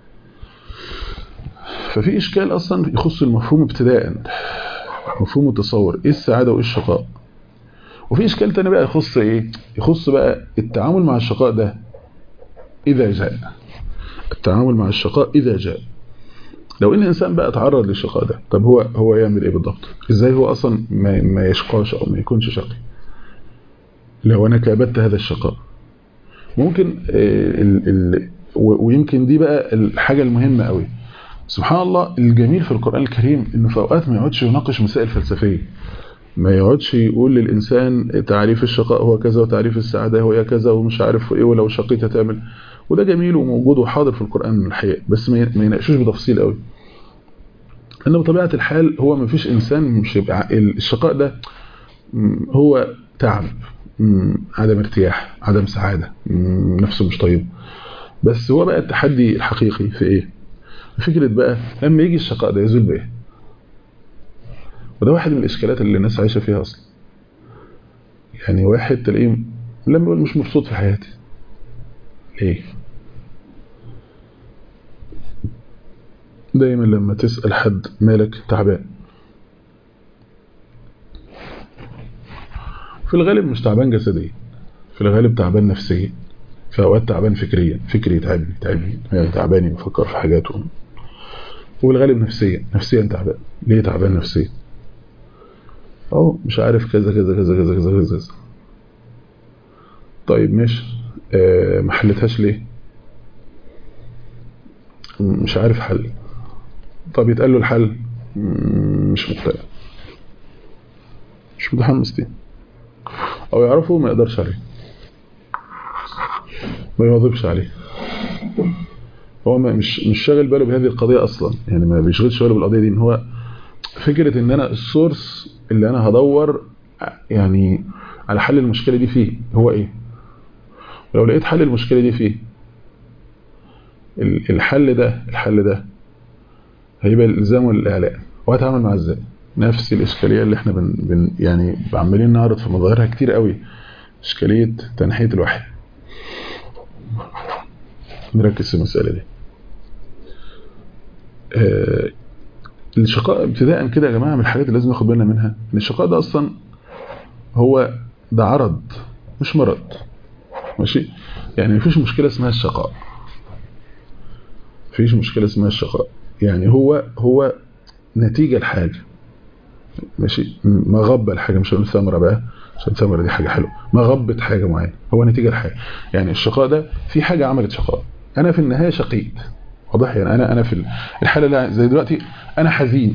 ففي اشكال اصلا يخص المفهوم ابتداء مفهوم التصور ايه السعادة وايه الشقاء وفي اشكال تاني بقى يخص ايه يخص بقى التعامل مع الشقاء ده اذا جاء التعامل مع الشقاء اذا جاء لو ان الانسان بقى تعرض للشقاء ده طب هو هو يعمل ايه بالضبط ازاي هو اصلا ما, ما يشقاش او ما يكونش شقي لو انا كابدت هذا الشقاء ممكن ال ال ويمكن دي بقى الحاجة المهمة قوي سبحان الله الجميل في القرآن الكريم انه في اوقات ما يقعدش يناقش مسائل فلسفية ما يقعدش يقول للإنسان تعريف الشقاء هو كذا وتعريف السعادة هو كذا ومش عارف ايه ولو شقيت هتعمل وده جميل وموجود وحاضر في القرآن الحقيقة بس ما يناقشوش بتفصيل قوي ان بطبيعة الحال هو ما فيش إنسان مش يبقى الشقاء ده هو تعب عدم ارتياح عدم سعادة نفسه مش طيب بس هو بقى التحدي الحقيقي في ايه فكرة بقى لما يجي الشقاء ده يزول بايه وده واحد من الإشكالات اللي الناس عايشة فيها أصلا يعني واحد تلاقيه لما يقول مش مبسوط في حياتي ليه دايما لما تسأل حد مالك تعبان في الغالب مش تعبان جسديا في الغالب تعبان نفسيا في أوقات تعبان فكريا فكري يتعبني يتعبني يعني تعباني بفكر في حاجاته وفي الغالب نفسيا نفسيا تعبان ليه تعبان نفسيا اهو مش عارف كذا كذا كذا كذا كذا كذا, كذا. طيب ماشي آه ما حلتهاش ليه مش عارف حل طب يتقال له الحل مش مقتنع مش متحمس ليه او يعرفه ما يقدرش عليه ما يواظبش عليه هو ما مش مش شاغل باله بهذه القضية اصلا يعني ما بيشغلش باله بالقضية دي ان هو فكرة ان انا السورس اللي انا هدور يعني على حل المشكلة دي فيه هو ايه لو لقيت حل المشكلة دي فيه الحل ده الحل ده هيبقى الالزام والاعلاء وهتعامل معاه ازاي نفس الاشكاليه اللي احنا بن, بن يعني عمالين نعرض في مظاهرها كتير قوي اشكاليه تنحيه الوحي نركز في المساله دي آه الشقاء ابتداء كده يا جماعه من الحاجات اللي لازم ناخد بالنا منها ان الشقاء ده اصلا هو ده عرض مش مرض ماشي يعني مفيش مشكله اسمها الشقاء مفيش مشكله اسمها الشقاء يعني هو هو نتيجه لحاجه ماشي مغبه الحاجه مش هنقول ثمره بقى عشان ثمره دي حاجه حلوه مغبه حاجه معينه هو نتيجه لحاجه يعني الشقاء ده في حاجه عملت شقاء انا في النهايه شقيت واضح يعني انا انا في الحاله اللي زي دلوقتي انا حزين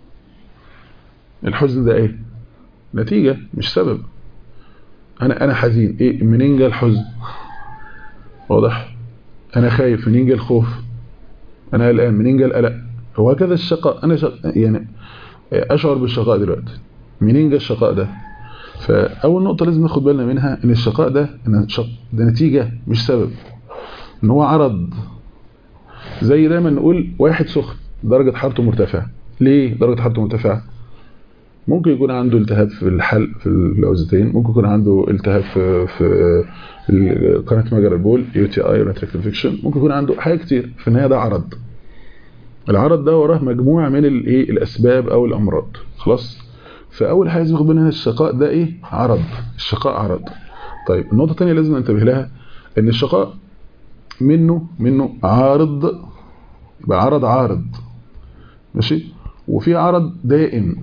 الحزن ده ايه نتيجه مش سبب انا انا حزين ايه منين جه الحزن واضح انا خايف منين جه الخوف انا قلقان منين جه القلق وهكذا الشقاء انا شق... يعني اشعر بالشقاء دلوقتي منين جه الشقاء ده فاول نقطه لازم ناخد بالنا منها ان الشقاء ده ان شق... ده نتيجه مش سبب ان هو عرض زي دايما نقول واحد سخن درجه حرارته مرتفعه ليه درجه حرارته مرتفعه ممكن يكون عنده التهاب في الحلق في العوزتين ممكن يكون عنده التهاب في في قناه مجرى البول يو تي اي ريتريك انفكشن ممكن يكون عنده حاجات كتير في النهايه ده عرض العرض ده وراه مجموعه من الايه الاسباب او الامراض خلاص فاول حاجه لازم ناخد بالنا الشقاء ده ايه عرض الشقاء عرض طيب النقطه الثانيه لازم ننتبه لها ان الشقاء منه منه عارض يبقى عرض عارض ماشي وفي عرض دائم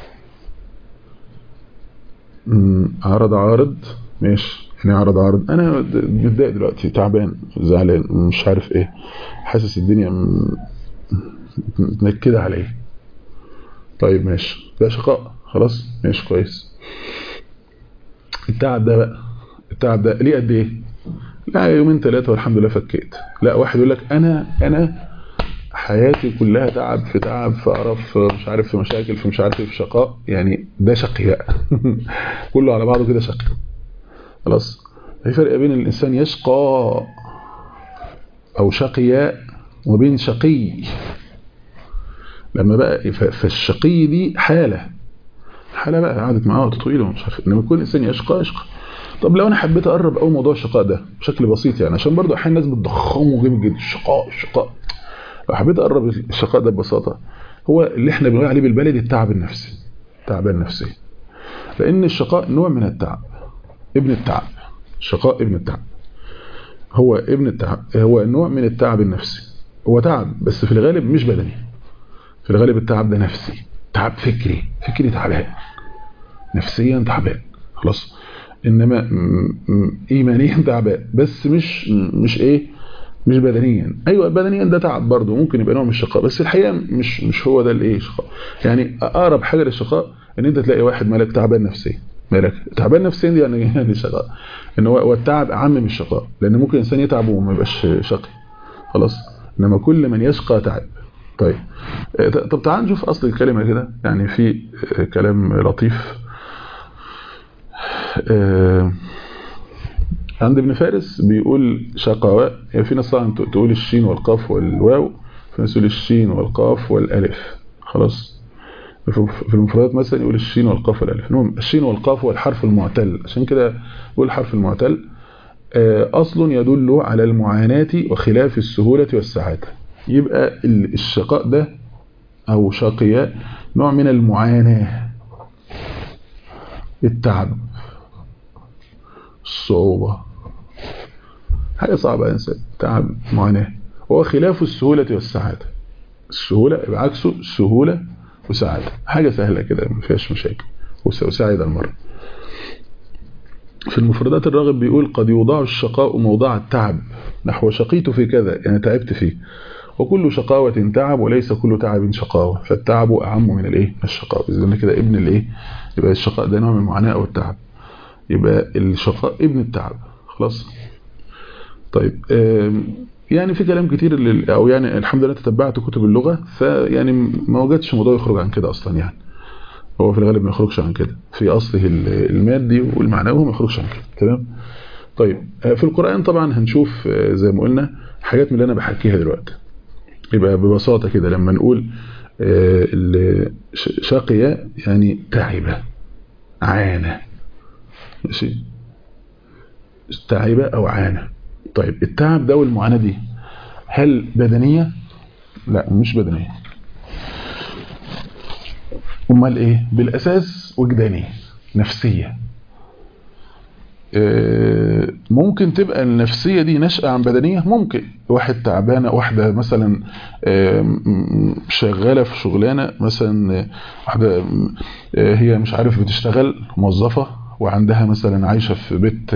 عرض عارض ماشي يعني عرض عارض انا متضايق دلوقتي تعبان زعلان مش عارف ايه حاسس الدنيا متنكده عليه طيب ماشي ده شقاء خلاص ماشي كويس التعب ده بقى التعب ده ليه قد ايه لا يومين ثلاثه والحمد لله فكيت لا واحد يقول لك انا انا حياتي كلها تعب في تعب في قرف في مش عارف في مشاكل في مش عارف في شقاء يعني ده شقياء كله على بعضه كده شقي خلاص في فرق بين الانسان يشقى او شقياء وبين شقي لما بقى فالشقي دي حالة حالة بقى قعدت معاه وقت طويل ومش عارف انما كل انسان يشقى يشقى طب لو انا حبيت اقرب قوي موضوع الشقاء ده بشكل بسيط يعني عشان برضو احيانا الناس بتضخمه جامد جدا الشقاء الشقاء لو حبيت اقرب الشقاء ده ببساطه هو اللي احنا بنقول عليه بالبلدي التعب النفسي التعب النفسي لان الشقاء نوع من التعب ابن التعب الشقاء ابن التعب هو ابن التعب هو نوع من التعب النفسي هو تعب بس في الغالب مش بدني في الغالب التعب ده نفسي تعب فكري فكري تعبان نفسيا تعبان خلاص انما ايمانيا تعبان بس مش مش ايه مش بدنيا ايوه بدنيا ده تعب برضه ممكن يبقى نوع من الشقاء بس الحقيقه مش مش هو ده الايه شقاء يعني اقرب حاجه للشقاء ان انت تلاقي واحد مالك تعبان نفسيا مالك تعبان نفسيا دي يعني يعني شقاء ان هو التعب اعم من الشقاء لان ممكن انسان يتعب وما يبقاش شقي خلاص انما كل من يشقى تعب طيب طب تعال نشوف اصل الكلمه كده يعني في كلام لطيف عند ابن فارس بيقول شقواء يعني في ناس طبعا تقول الشين والقاف والواو في ناس تقول الشين والقاف والالف خلاص في المفردات مثلا يقول الشين والقاف والالف المهم الشين والقاف هو الحرف المعتل عشان كده يقول الحرف المعتل اصل يدل على المعاناة وخلاف السهولة والسعادة يبقى الشقاء ده او شقياء نوع من المعاناة التعب الصعوبة حاجة صعبة إنسان تعب معاناة هو خلاف السهولة والسعادة السهولة يبقى عكسه السهولة وسعادة حاجة سهلة كده ما فيهاش مشاكل وسعيدة المرة في المفردات الراغب بيقول قد يوضع الشقاء موضع التعب نحو شقيت في كذا يعني تعبت فيه وكل شقاوة تعب وليس كل تعب شقاوة فالتعب أعم من الايه الشقاوة إذا كده ابن الايه يبقى الشقاء ده نوع من المعاناة أو التعب يبقى الشقاء ابن التعب خلاص طيب يعني في كلام كتير او يعني الحمد لله تتبعت كتب اللغة فيعني ما وجدتش موضوع يخرج عن كده اصلا يعني هو في الغالب ما يخرجش عن كده في اصله المادي والمعنوي ما يخرجش عن كده تمام طيب في القرآن طبعا هنشوف زي ما قلنا حاجات من اللي انا بحكيها دلوقتي يبقى ببساطة كده لما نقول شقي يعني تعب عانى ماشي تعب او عانى طيب التعب ده والمعاناة دي هل بدنية لا مش بدنية امال ايه بالاساس وجدانية نفسية ممكن تبقى النفسية دي نشأة عن بدنية ممكن واحد تعبانة واحدة مثلا شغالة في شغلانة مثلا واحدة هي مش عارف بتشتغل موظفة وعندها مثلا عايشة في بيت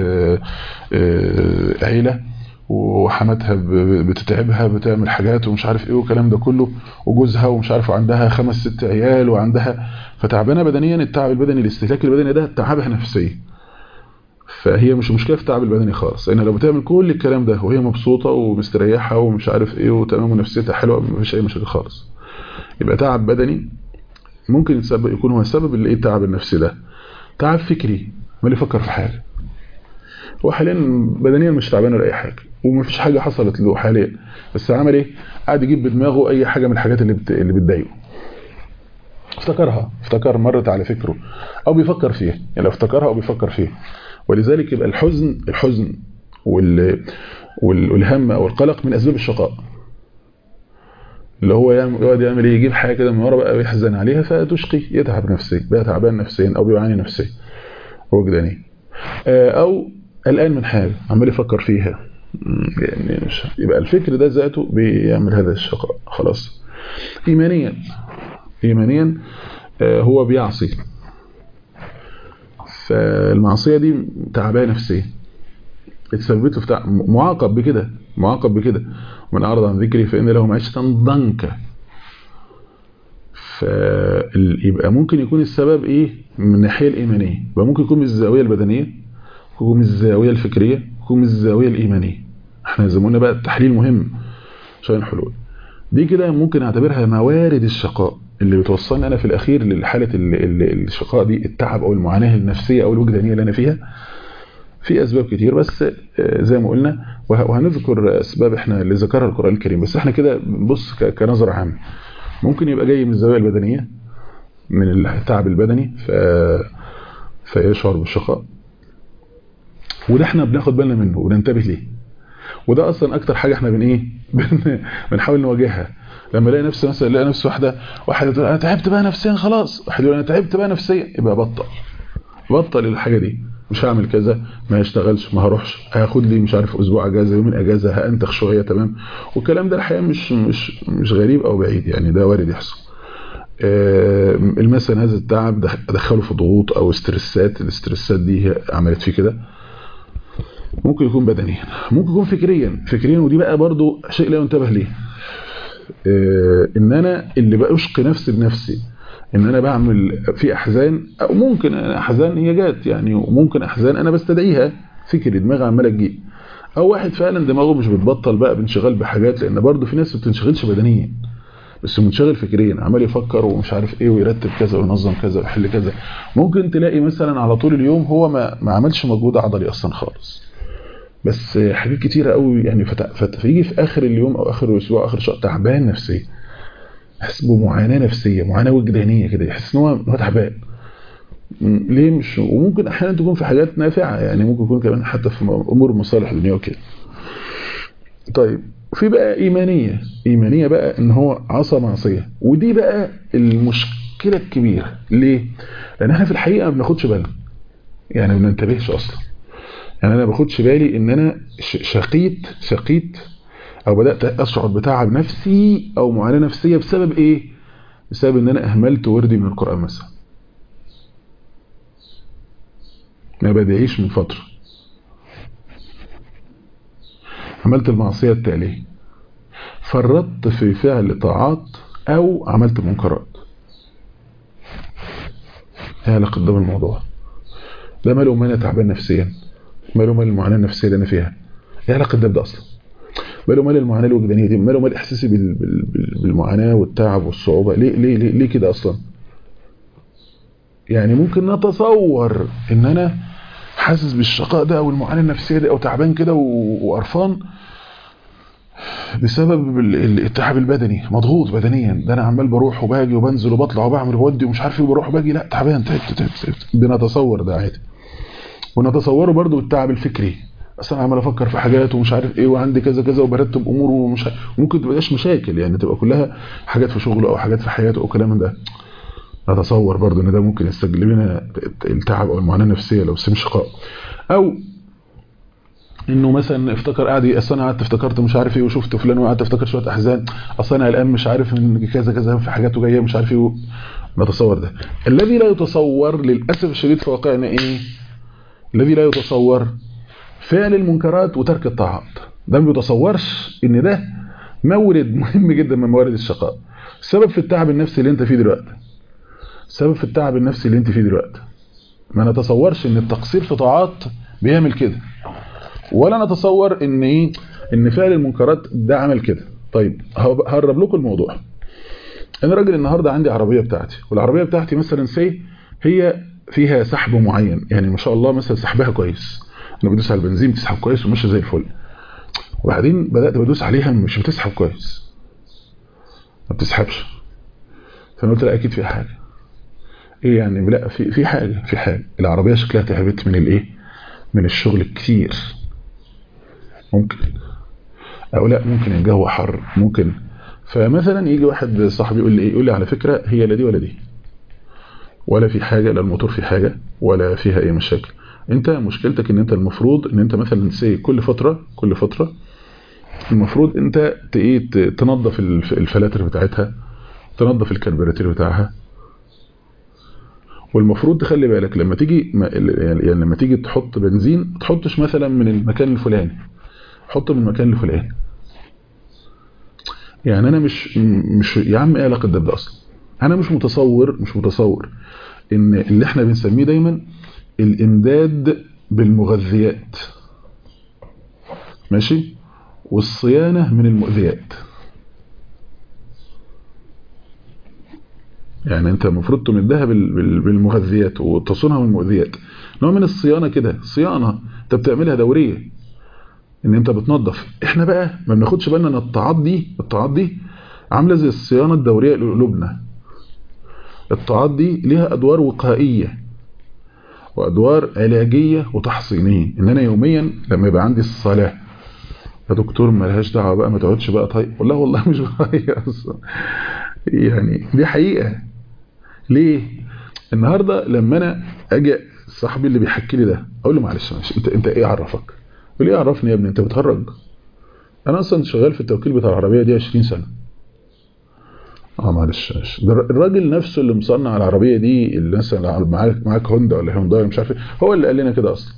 عيلة وحماتها بتتعبها بتعمل حاجات ومش عارف ايه والكلام ده كله وجوزها ومش عارف وعندها خمس ست عيال وعندها فتعبانة بدنيا التعب البدني الاستهلاك البدني ده تعبها نفسيا فهي مش مشكلة في التعب البدني خالص لان لو بتعمل كل الكلام ده وهي مبسوطة ومستريحة ومش عارف ايه وتمام ونفسيتها حلوة مفيش اي مشاكل خالص يبقى تعب بدني ممكن يتسبب يكون هو السبب اللي ايه التعب النفسي ده تعب فكري عمال يفكر في حاجه هو حاليا بدنيا مش تعبان ولا اي حاجه ومفيش حاجه حصلت له حاليا بس عمل ايه قاعد يجيب بدماغه اي حاجه من الحاجات اللي بت... اللي بتضايقه افتكرها افتكر مرت على فكره او بيفكر فيها يعني لو افتكرها او بيفكر فيها ولذلك يبقى الحزن الحزن وال... وال... والهم او القلق من اسباب الشقاء اللي هو يقعد يعمل ايه يجيب حاجه كده من ورا بقى ويحزن عليها فتشقي يتعب نفسيا بقى تعبان نفسيا او بيعاني نفسيا وجدانيا او قلقان من حاجه عمال يفكر فيها يعني مش يبقى الفكر ده ذاته بيعمل هذا الشقاء خلاص ايمانيا ايمانيا هو بيعصي فالمعصيه دي تعبانه نفسيا اتسببت في تع... معاقب بكده معاقب بكده ومن اعرض عن ذكري فان له معيشه ضنكا فيبقى ممكن يكون السبب ايه من الناحيه الايمانيه يبقى ممكن يكون من الزاويه البدنيه يكون من الزاويه الفكريه يكون من الزاويه الايمانيه احنا زي ما قلنا بقى التحليل مهم عشان الحلول دي كده ممكن اعتبرها موارد الشقاء اللي بتوصلني انا في الاخير لحاله الشقاء دي التعب او المعاناه النفسيه او الوجدانيه اللي انا فيها في اسباب كتير بس زي ما قلنا وهنذكر اسباب احنا اللي ذكرها القران الكريم بس احنا كده بنبص كنظره عامه ممكن يبقى جاي من الزاويه البدنيه من التعب البدني ف فيشعر بالشقاء وده احنا بناخد بالنا منه وننتبه ليه وده اصلا اكتر حاجه احنا بن ايه بنحاول نواجهها لما الاقي نفسي مثلا الاقي نفسي واحده واحده تقول انا تعبت بقى نفسيا خلاص واحد يقول انا تعبت بقى نفسيا يبقى بطل بطل الحاجه دي مش هعمل كذا ما هشتغلش ما هروحش هاخد لي مش عارف اسبوع اجازه يومين اجازه هانتخ شويه تمام والكلام ده الحقيقه مش مش مش غريب او بعيد يعني ده وارد يحصل آه مثلا هذا التعب ادخله في ضغوط او استرسات الاسترسات دي هي عملت فيه كده ممكن يكون بدنيا ممكن يكون فكريا فكريا ودي بقى برضو شيء لا ينتبه ليه آه ان انا اللي بأشقي نفسي بنفسي ان انا بعمل في احزان او ممكن احزان هي جات يعني وممكن احزان انا بستدعيها فكري دماغي عماله تجيب او واحد فعلا دماغه مش بتبطل بقى بانشغال بحاجات لان برضو في ناس ما بتنشغلش بدنيا بس منشغل فكريا عمال يفكر ومش عارف ايه ويرتب كذا وينظم كذا ويحل كذا ممكن تلاقي مثلا على طول اليوم هو ما ما عملش مجهود عضلي اصلا خالص بس حاجات كتيره قوي يعني فيجي في اخر اليوم او اخر الاسبوع اخر شهر تعبان نفسيا يحس بمعاناه نفسيه معاناه وجدانيه كده يحس ان هو هو تعبان ليه مش وممكن احيانا تكون في حاجات نافعه يعني ممكن يكون كمان حتى في امور مصالح الدنيا وكده طيب في بقى ايمانيه ايمانيه بقى ان هو عصى معصيه ودي بقى المشكله الكبيره ليه لان احنا في الحقيقه ما بناخدش بالنا يعني ما بننتبهش اصلا يعني انا ما باخدش بالي ان انا شقيت شقيت او بدات اشعر بتعب نفسي او معاناه نفسيه بسبب ايه بسبب ان انا اهملت وردي من القران مثلا ما بدعيش من فتره عملت المعصيه التاليه فرطت في فعل طاعات او عملت منكرات ايه علاقه ده بالموضوع ده ماله ما انا تعبان نفسيا ماله مال المعاناه النفسيه اللي انا فيها ايه علاقه ده بده اصلا ماله مال المعاناه الوجدانيه دي ماله مال احساسي بالمعاناه والتعب والصعوبه ليه ليه ليه, ليه كده اصلا يعني ممكن نتصور ان انا حاسس بالشقاء ده او المعاناه النفسيه دي او تعبان كده وقرفان بسبب التعب البدني مضغوط بدنيا ده انا عمال بروح وباجي وبنزل وبطلع وبعمل وودي ومش عارف ايه وبروح وباجي لا تعبان تعبت تعبت تعبت بنتصور ده عادي ونتصوره برضو بالتعب الفكري اصلا عمال افكر في حاجات ومش عارف ايه وعندي كذا كذا وبرتب امور ومش ممكن تبقاش مشاكل يعني تبقى كلها حاجات في شغله او حاجات في حياته او كلام من ده نتصور برضو ان ده ممكن يستجلب لنا التعب او المعاناه النفسيه لو سم شقاء او انه مثلا افتكر قاعد اصل انا قعدت افتكرت مش عارف ايه وشفت فلان وقعدت افتكر شويه احزان اصل انا قلقان مش عارف من كذا كذا في حاجاته جايه مش عارف ايه نتصور ده الذي لا يتصور للاسف الشديد في واقعنا ايه الذي لا يتصور فعل المنكرات وترك الطاعات ده ما بيتصورش ان ده مورد مهم جدا من موارد الشقاء السبب في التعب النفسي اللي انت فيه دلوقتي السبب في التعب النفسي اللي انت فيه دلوقتي ما نتصورش ان التقصير في طاعات بيعمل كده ولا نتصور ان ايه ان فعل المنكرات ده عمل كده طيب هقرب لكم الموضوع انا راجل النهارده عندي عربيه بتاعتي والعربيه بتاعتي مثلا سي هي فيها سحب معين يعني ما شاء الله مثلا سحبها كويس انا بدوس على البنزين بتسحب كويس وماشيه زي الفل وبعدين بدات بدوس عليها مش بتسحب كويس ما بتسحبش فانا قلت لا اكيد في حاجه ايه يعني لا في في حاجه في حاجه العربيه شكلها تعبت من الايه من الشغل الكتير ممكن او لا ممكن الجو حر ممكن فمثلا يجي واحد صاحبي يقول لي ايه يقول لي على فكره هي لا دي ولا دي ولا في حاجه لا الموتور في حاجه ولا فيها اي مشاكل انت مشكلتك ان انت المفروض ان انت مثلا سي كل فتره كل فتره المفروض انت ايه تنظف الفلاتر بتاعتها تنظف الكربوراتير بتاعها والمفروض تخلي بالك لما تيجي يعني لما تيجي تحط بنزين ما تحطش مثلا من المكان الفلاني حط من المكان الفلاني يعني انا مش مش يا عم ايه علاقه ده بده اصلا انا مش متصور مش متصور ان اللي احنا بنسميه دايما الامداد بالمغذيات ماشي والصيانه من المؤذيات يعني انت المفروض تمدها بال- بال- بالمغذيات وتصونها من المؤذيات نوع من الصيانه كده صيانه انت بتعملها دوريه ان انت بتنظف احنا بقى ما بناخدش بالنا ان الطاعات دي الطاعات دي عامله زي الصيانه الدوريه لقلوبنا الطاعات دي ليها ادوار وقائيه وادوار علاجيه وتحصينيه ان انا يوميا لما يبقى عندي الصلاه يا دكتور مالهاش دعوه بقى ما تقعدش بقى طيب والله والله مش بغير اصلا يعني دي حقيقه ليه النهارده لما انا اجي صاحبي اللي بيحكي لي ده اقول له معلش معلش انت انت ايه عرفك يقول لي ايه عرفني يا ابني انت بتهرج انا اصلا شغال في التوكيل بتاع العربيه دي 20 سنه اه معلش معلش ده الراجل نفسه اللي مصنع العربيه دي اللي مثلا معاك معاك هوندا ولا هونداي مش عارف ايه هو اللي قال لنا كده اصلا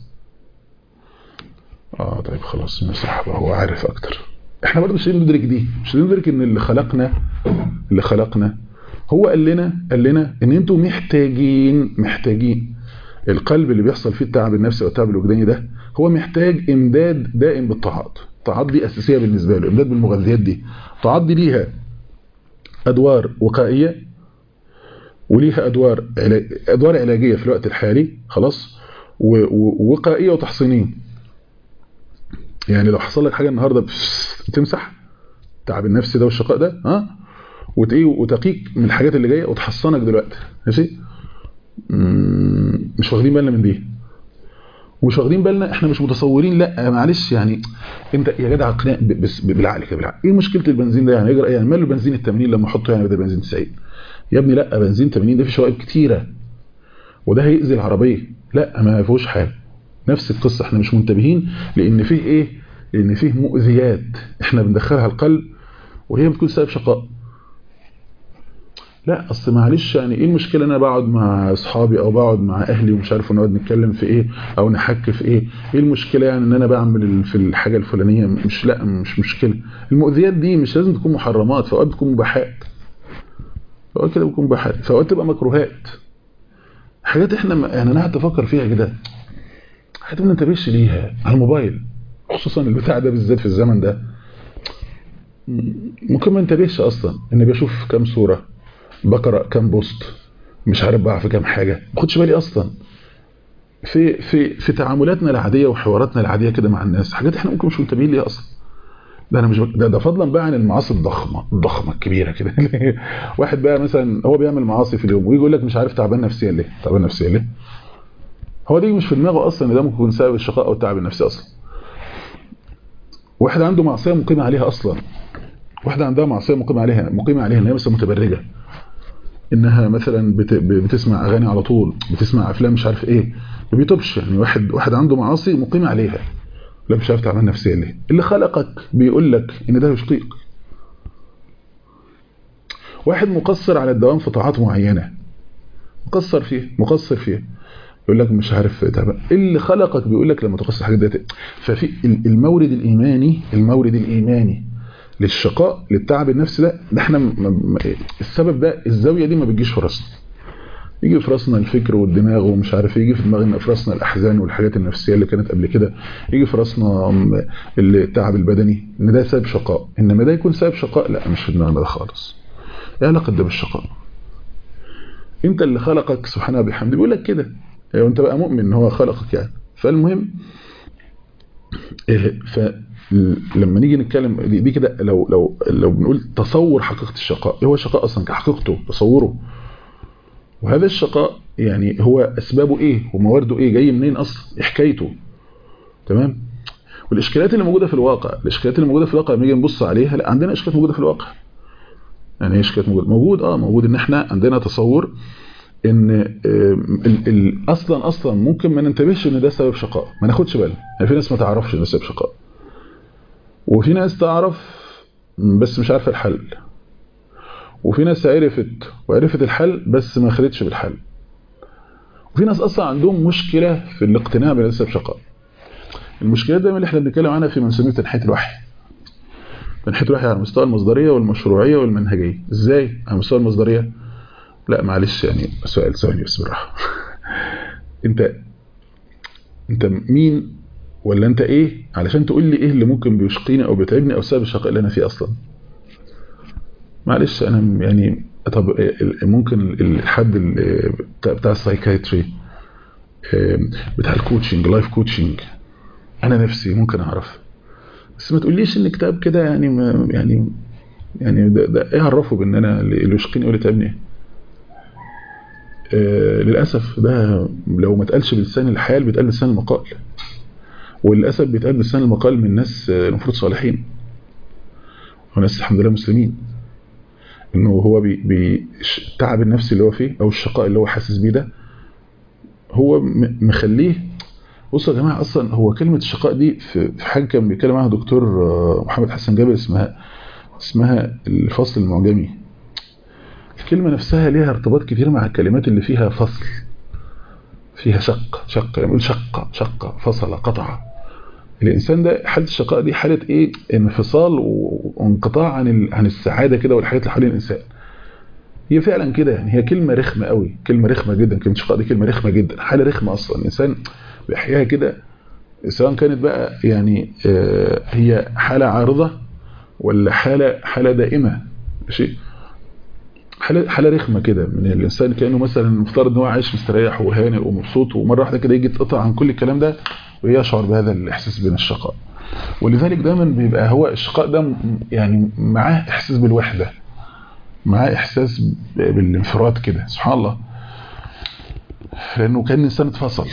اه طيب خلاص مسح هو عارف اكتر احنا برضه مش ندرك دي مش ندرك ان اللي خلقنا اللي خلقنا هو قال لنا قال لنا ان انتوا محتاجين محتاجين القلب اللي بيحصل فيه التعب النفسي والتعب الوجداني ده هو محتاج امداد دائم بالطاعات الطاعات دي اساسيه بالنسبه له امداد بالمغذيات دي الطاعات دي ليها ادوار وقائيه وليها ادوار علاج... ادوار علاجيه في الوقت الحالي خلاص ووقائيه وتحصينيه يعني لو حصل لك حاجه النهارده تمسح التعب النفسي ده والشقاء ده ها وتقيه وتقيك من الحاجات اللي جايه وتحصنك دلوقتي ماشي مش واخدين بالنا من دي ومش واخدين بالنا احنا مش متصورين لا معلش يعني انت يا جدع اقناع بس بالعقل كده بالعقل ايه مشكله البنزين ده يعني يجرى يعني ماله البنزين ال 80 لما احطه يعني بدل بنزين 90 يا ابني لا بنزين 80 ده فيه شوائب كتيره وده هيأذي العربيه لا ما فيهوش حاجه نفس القصه احنا مش منتبهين لان فيه ايه لان فيه مؤذيات احنا بندخلها القلب وهي بتكون سبب شقاء لا اصل معلش يعني ايه المشكله انا بقعد مع اصحابي او بقعد مع اهلي ومش عارف نقعد نتكلم في ايه او نحكي في ايه ايه المشكله يعني ان انا بعمل في الحاجه الفلانيه مش لا مش مشكله المؤذيات دي مش لازم تكون محرمات فوقات بتكون مباحات فوقات كده بتكون مباحات فوقات تبقى مكروهات حاجات احنا يعني انا قاعد افكر فيها كده حاجات ما ننتبهش ليها على الموبايل خصوصا البتاع ده بالذات في الزمن ده ممكن ما انتبهش اصلا اني بشوف كام صوره بقرا كام بوست مش عارف بقى في كام حاجه ما باخدش بالي اصلا في في في تعاملاتنا العاديه وحواراتنا العاديه كده مع الناس حاجات احنا ممكن مش منتبهين ليها اصلا ده انا مش بك... ده, ده فضلا بقى عن المعاصي الضخمه الضخمه الكبيره كده واحد بقى مثلا هو بيعمل معاصي في اليوم ويجي يقول لك مش عارف تعبان نفسيا ليه تعبان نفسيا ليه هو دي مش في دماغه اصلا ان ده ممكن يكون سبب الشقاء او التعب النفسي اصلا واحد عنده معصيه مقيم عليها اصلا واحده عندها معصيه مقيم عليها مقيم عليها ان هي مثلا متبرجه انها مثلا بت... بتسمع اغاني على طول بتسمع افلام مش عارف ايه ما بيتوبش يعني واحد واحد عنده معاصي مقيم عليها لا مش عارف تعمل نفسيا ليه اللي خلقك بيقول لك ان ده يشقيك واحد مقصر على الدوام في طاعات معينه مقصر فيه مقصر فيه يقول لك مش عارف تعمل اللي خلقك بيقول لك لما تقصر حاجه ديت ففي المورد الايماني المورد الايماني للشقاء للتعب النفسي ده ده احنا م... م... السبب ده الزاويه دي ما بتجيش في راسنا يجي في راسنا الفكر والدماغ ومش عارف يجي في دماغنا في راسنا الاحزان والحاجات النفسيه اللي كانت قبل كده يجي في راسنا التعب البدني ان ده سبب شقاء انما ده يكون سبب شقاء لا مش في دماغنا ده خالص ايه علاقه ده بالشقاء انت اللي خلقك سبحانه وبحمده بيقول لك كده يعني انت بقى مؤمن ان هو خلقك يعني فالمهم إيه فلما نيجي نتكلم دي, دي كده لو لو لو بنقول تصور حقيقه الشقاء ايه هو الشقاء اصلا كحقيقته تصوره وهذا الشقاء يعني هو اسبابه ايه وموارده ايه جاي منين اصلا حكايته تمام والاشكالات اللي موجوده في الواقع الاشكالات اللي موجوده في الواقع لما نيجي نبص عليها لا عندنا اشكالات موجوده في الواقع يعني ايه اشكالات موجوده موجود اه موجود ان احنا عندنا تصور ان ال ال اصلا اصلا ممكن ما ننتبهش ان ده سبب شقاء ما ناخدش بالنا يعني في ناس ما تعرفش ان ده سبب شقاء وفي ناس تعرف بس مش عارفه الحل وفي ناس عرفت وعرفت الحل بس ما خدتش بالحل وفي ناس اصلا عندهم مشكله في الاقتناع بان ده سبب شقاء المشكلات دايما اللي احنا بنتكلم عنها في منسوبيه تنحيه الوحي تنحيه الوحي على مستوى المصدريه والمشروعيه والمنهجيه ازاي على مستوى المصدريه لا معلش يعني سؤال ثاني بس بالراحه انت انت مين ولا انت ايه علشان تقول لي ايه اللي ممكن بيشقيني او بيتعبني او سبب الشقاء اللي انا فيه اصلا معلش انا يعني طب ممكن الحد بتاع السايكايتري بتاع الكوتشنج لايف كوتشنج انا نفسي ممكن اعرف بس ما تقوليش ان كتاب كده يعني ما يعني يعني ده, ده ايه عرفه بان انا اللي يشقيني يقول تعبني آه للاسف ده لو ما اتقالش بلسان الحال بيتقال بلسان المقال وللاسف بيتقال بلسان المقال من ناس المفروض صالحين وناس الحمد لله مسلمين انه هو بي بي التعب النفسي اللي هو فيه او الشقاء اللي هو حاسس بيه ده هو مخليه بصوا يا جماعه اصلا هو كلمه الشقاء دي في حاجه كان بيتكلم عنها دكتور محمد حسن جابر اسمها اسمها الفصل المعجمي الكلمه نفسها ليها ارتباط كتير مع الكلمات اللي فيها فصل فيها شق شق يعني شق شق فصل قطع الانسان ده حاله الشقاء دي حاله ايه انفصال وانقطاع عن عن السعاده كده والحاجات اللي حوالين الانسان هي فعلا كده يعني هي كلمه رخمه قوي كلمه رخمه جدا كلمه شقاء دي كلمه رخمه جدا حاله رخمه اصلا الانسان بيحياها كده سواء كانت بقى يعني آه هي حاله عارضه ولا حاله حاله دائمه ماشي حاله حاله رخمه كده من الانسان كانه مثلا مفترض ان هو عايش مستريح وهانئ ومبسوط ومره واحده كده يجي يتقطع عن كل الكلام ده ويشعر بهذا الاحساس بين الشقاء ولذلك دايما بيبقى هو الشقاء ده يعني معاه احساس بالوحده معاه احساس بالانفراد كده سبحان الله لانه كان الانسان اتفصل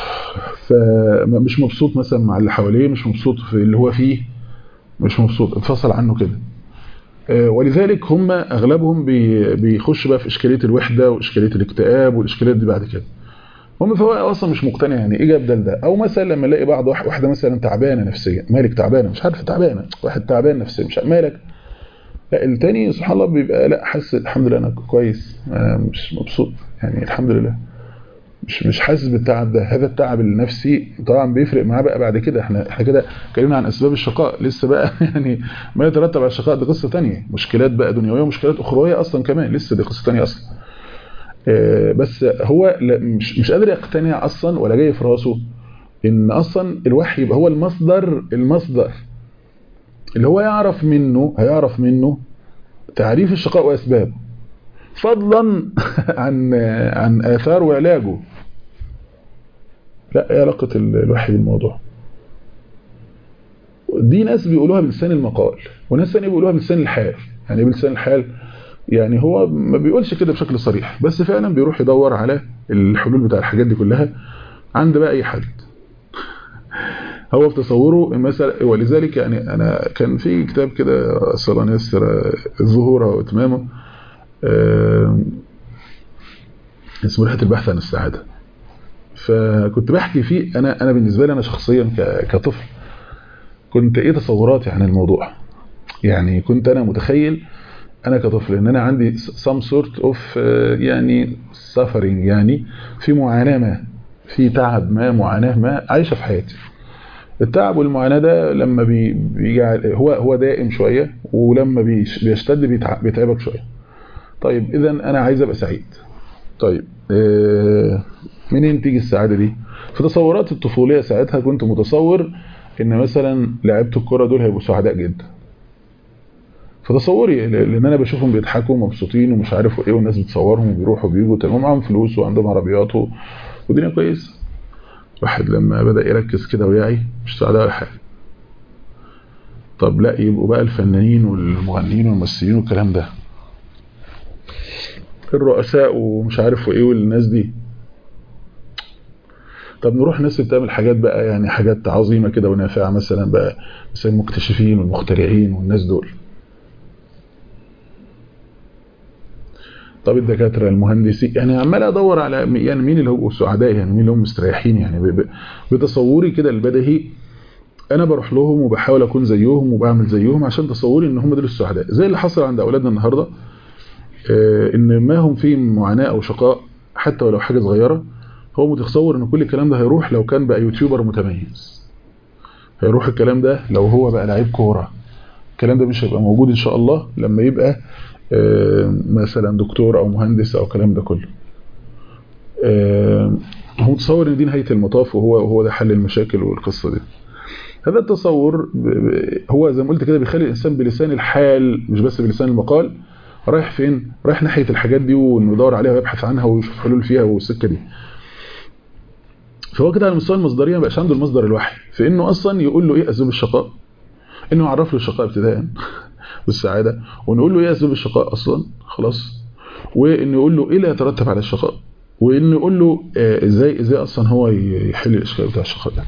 فمش مبسوط مثلا مع اللي حواليه مش مبسوط في اللي هو فيه مش مبسوط اتفصل عنه كده ولذلك هم اغلبهم بيخش بقى في اشكاليه الوحده واشكاليه الاكتئاب والاشكاليات دي بعد كده هم فهو اصلا مش مقتنع يعني ايه جاب ده ده او مثلا لما الاقي بعض واحده مثلا تعبانه نفسيا مالك تعبانه مش عارف تعبانه واحد تعبان نفسيا مش مالك لا التاني سبحان الله بيبقى لا حاسس الحمد لله انا كويس انا مش مبسوط يعني الحمد لله مش مش حاسس بالتعب ده هذا التعب النفسي طبعا بيفرق معاه بقى بعد كده احنا احنا كده اتكلمنا عن اسباب الشقاء لسه بقى يعني ما يترتب على الشقاء دي قصه ثانيه مشكلات بقى دنيويه ومشكلات اخرويه اصلا كمان لسه دي قصه ثانيه اصلا اه بس هو مش مش قادر يقتنع اصلا ولا جاي في راسه ان اصلا الوحي يبقى هو المصدر المصدر اللي هو يعرف منه هيعرف منه تعريف الشقاء واسبابه فضلا عن عن اثار وعلاجه لا ايه علاقه الوحي بالموضوع دي ناس بيقولوها بلسان المقال وناس ثانيه بيقولوها بلسان الحال يعني بلسان الحال يعني هو ما بيقولش كده بشكل صريح بس فعلا بيروح يدور على الحلول بتاع الحاجات دي كلها عند بقى اي حد هو في تصوره مثلا ولذلك يعني انا كان في كتاب كده صلى الله يسر الظهور واتمامه اسمه رحله البحث عن السعاده فكنت بحكي فيه انا انا بالنسبه لي انا شخصيا كطفل كنت ايه تصوراتي عن الموضوع يعني كنت انا متخيل انا كطفل ان انا عندي some sort of يعني suffering يعني في معاناه ما في تعب ما معاناه ما عايشه في حياتي التعب والمعاناه ده لما بيجي هو هو دائم شويه ولما بيشتد بيتعبك شويه طيب اذا انا عايز ابقى سعيد طيب آه منين تيجي السعاده دي في تصورات الطفوليه ساعتها كنت متصور ان مثلا لعيبه الكوره دول هيبقوا سعداء جدا في تصوري لان انا بشوفهم بيضحكوا ومبسوطين ومش عارف ايه والناس بتصورهم وبيروحوا وبيجوا تمام معاهم فلوس وعندهم عربيات والدنيا كويسه واحد لما بدا يركز كده ويعي مش سعداء ولا حاجه طب لا يبقوا بقى الفنانين والمغنيين والممثلين والكلام ده الرؤساء ومش عارف ايه والناس دي طب نروح ناس بتعمل حاجات بقى يعني حاجات عظيمه كده ونافعه مثلا بقى مثلا المكتشفين والمخترعين والناس دول طب الدكاتره المهندسين يعني عمال ادور على يعني مين اللي هو سعداء يعني مين اللي هم مستريحين يعني بتصوري كده البديهي انا بروح لهم وبحاول اكون زيهم وبعمل زيهم عشان تصوري ان هم دول السعداء زي اللي حصل عند اولادنا النهارده ان ما هم فيه معاناه او شقاء حتى ولو حاجه صغيره هو متصور ان كل الكلام ده هيروح لو كان بقى يوتيوبر متميز هيروح الكلام ده لو هو بقى لعيب كوره الكلام ده مش هيبقى موجود ان شاء الله لما يبقى مثلا دكتور او مهندس او الكلام ده كله هو متصور ان دي نهايه المطاف وهو هو ده حل المشاكل والقصه دي هذا التصور هو زي ما قلت كده بيخلي الانسان بلسان الحال مش بس بلسان المقال رايح فين رايح ناحيه الحاجات دي وندور عليها ويبحث عنها ويشوف حلول فيها والسكه دي فهو كده على المستوى المصدريه ما بقاش عنده المصدر الوحي فانه اصلا يقول له ايه اسباب الشقاء انه يعرف له الشقاء ابتداء والسعاده ونقول له ايه اسباب الشقاء اصلا خلاص وانه يقول له ايه اللي يترتب على الشقاء وانه يقول له آه ازاي ازاي اصلا هو يحل الاشكال بتاع الشقاء ده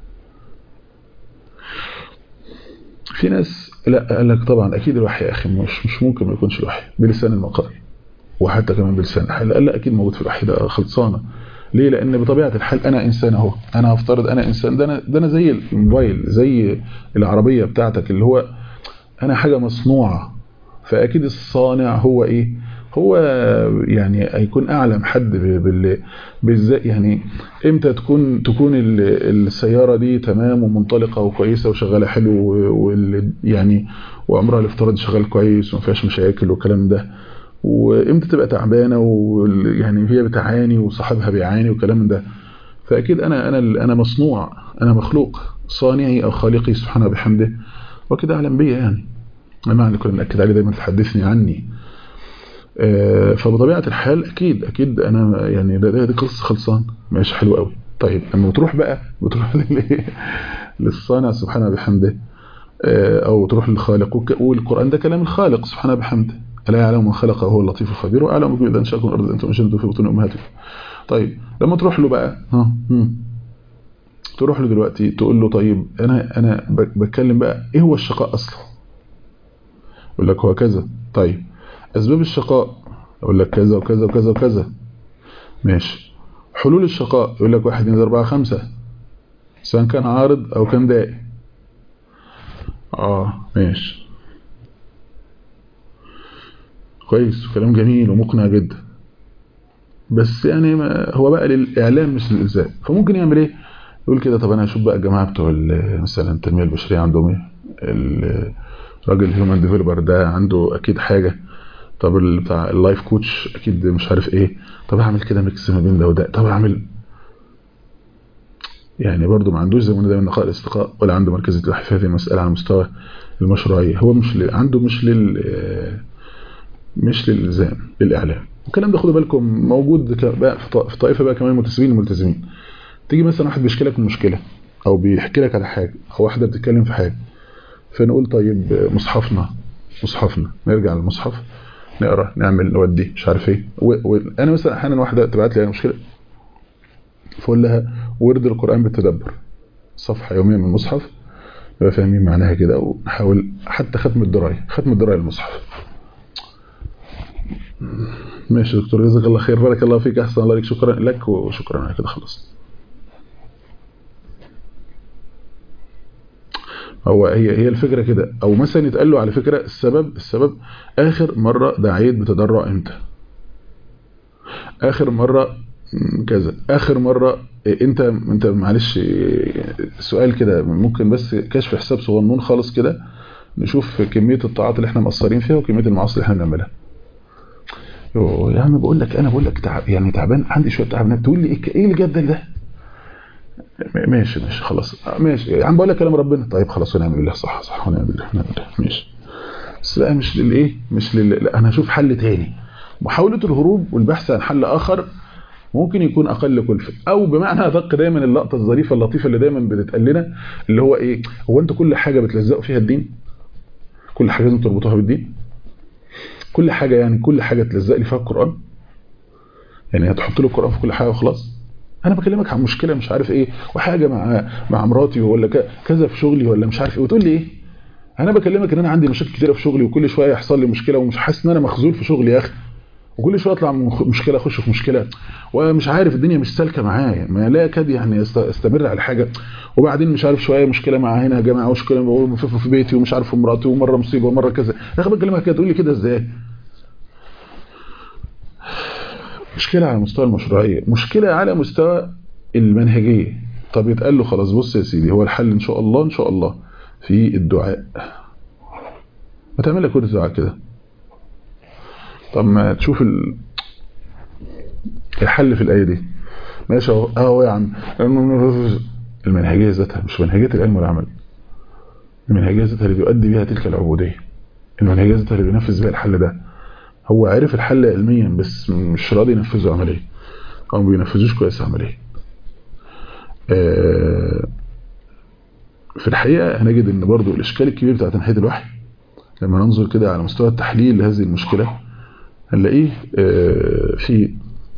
في ناس لا قال لك طبعا اكيد الوحي يا اخي مش مش ممكن ما يكونش الوحي بلسان المقال وحتى كمان بلسان الحال قال لا اكيد موجود في الوحي ده خلصانه ليه لان بطبيعه الحال انا انسان اهو انا هفترض انا انسان ده انا ده انا زي الموبايل زي العربيه بتاعتك اللي هو انا حاجه مصنوعه فاكيد الصانع هو ايه هو يعني هيكون اعلم حد بال بالذات يعني امتى تكون تكون السياره دي تمام ومنطلقه وكويسه وشغاله حلو وال يعني وعمرها الافتراضي شغال كويس وما فيهاش مشاكل والكلام ده وامتى تبقى تعبانه ويعني هي بتعاني وصاحبها بيعاني والكلام ده فاكيد انا انا انا مصنوع انا مخلوق صانعي او خالقي سبحانه وبحمده وكده اعلم بيا يعني المعنى اللي كنا بنأكد عليه دايما تحدثني عني فبطبيعه الحال اكيد اكيد انا يعني ده دي قصه خلصان ماشي حلو قوي طيب لما بتروح بقى بتروح للصانع سبحانه وبحمده او تروح للخالق والقران ده كلام الخالق سبحانه وبحمده الا يعلم من خلق وهو اللطيف الخبير واعلم بكم اذا انشاكم الارض انتم انشأتم في بطون امهاتكم طيب لما تروح له بقى ها تروح له دلوقتي تقول له طيب انا انا بتكلم بقى ايه هو الشقاء اصلا يقول لك هو كذا طيب اسباب الشقاء يقول لك كذا وكذا وكذا وكذا ماشي حلول الشقاء يقول لك واحد اثنين اربعة خمسة سواء كان عارض او كان دائم اه ماشي كويس كلام جميل ومقنع جدا بس يعني ما هو بقى للاعلام مش للالزام فممكن يعمل ايه يقول كده طب انا هشوف بقى الجماعه بتوع مثلا التنميه البشريه عندهم ايه الراجل الهيومن ديفلوبر ده عنده اكيد حاجه طب بتاع اللايف كوتش اكيد مش عارف ايه طب اعمل كده ميكس ما بين ده وده طب اعمل يعني برضه ما عندوش زي ما دايما نقاء الاستقاء ولا عنده مركزيه الوحي في هذه المساله على مستوى المشروعيه هو مش ل... عنده مش لل مش للالزام للاعلام والكلام ده خدوا بالكم موجود بقى في طائفه بقى كمان ملتزمين الملتزمين تيجي مثلا واحد بيشكي لك مشكله او بيحكي لك على حاجه او واحده بتتكلم في حاجه فنقول طيب مصحفنا مصحفنا نرجع للمصحف نقرا نعمل نودي مش عارف ايه وانا مثلا احيانا واحده تبعت لي مشكله فاقول لها ورد القران بالتدبر صفحه يوميا من المصحف نبقى فاهمين معناها كده ونحاول حتى ختم الدرايه ختم الدرايه المصحف ماشي دكتور جزاك الله خير بارك الله فيك احسن الله لك شكرا لك وشكرا على كده خلصت هو هي هي الفكره كده او مثلا يتقال له على فكره السبب السبب اخر مره دعيت بتضرع امتى اخر مره كذا اخر مره انت انت معلش سؤال كده ممكن بس كشف حساب صغنون خالص كده نشوف كميه الطاعات اللي احنا مقصرين فيها وكميه المعاصي اللي احنا بنعملها يا عم بقول لك انا بقول لك تعب يعني تعبان عندي شويه تعب تقول لي ايه اللي جاب ده ماشي ماشي خلاص ماشي يا عم بقول لك كلام ربنا طيب خلاص ونعم بالله صح صح ونعم بالله ونعم بالله ماشي بس بقى مش للايه مش لل لا انا هشوف حل تاني محاوله الهروب والبحث عن حل اخر ممكن يكون اقل كلفه او بمعنى ادق دايما اللقطه الظريفه اللطيفه اللي دايما بتتقال لنا اللي هو ايه هو انتوا كل حاجه بتلزقوا فيها الدين كل حاجه لازم تربطوها بالدين كل حاجه يعني كل حاجه تلزق لي فيها القران يعني هتحط له القران في كل حاجه وخلاص انا بكلمك عن مشكله مش عارف ايه وحاجه مع مع مراتي ولا كذا في شغلي ولا مش عارف ايه وتقول لي ايه انا بكلمك ان انا عندي مشاكل كتيره في شغلي وكل شويه يحصل لي مشكله ومش حاسس ان انا مخذول في شغلي يا اخي وكل شويه اطلع من مشكله اخش في مشكله ومش عارف الدنيا مش سالكه معايا ما لا يكاد يعني استمر على حاجه وبعدين مش عارف شويه مشكله مع هنا يا جماعه مشكله في بيتي ومش عارف مراتي ومره مصيبه ومره كذا يا اخي بكلمك كده تقول لي كده ازاي مشكله على مستوى المشروعيه مشكله على مستوى المنهجيه طب يتقال له خلاص بص يا سيدي هو الحل ان شاء الله ان شاء الله في الدعاء ما تعمل لك كل دعاء كده طب ما تشوف ال... الحل في الآية دي ماشي اهو اهو يا عم المنهجية ذاتها مش منهجية العلم والعمل المنهجية ذاتها اللي بيؤدي بها تلك العبودية المنهجية ذاتها اللي بينفذ بها الحل ده هو عرف الحل علميا بس مش راضي ينفذه عمليا او ما بينفذوش كويس عمليا آه، في الحقيقة هنجد ان برضو الاشكال الكبير بتاع تنحية الوحي لما ننظر كده على مستوى التحليل لهذه المشكلة هنلاقيه آه، في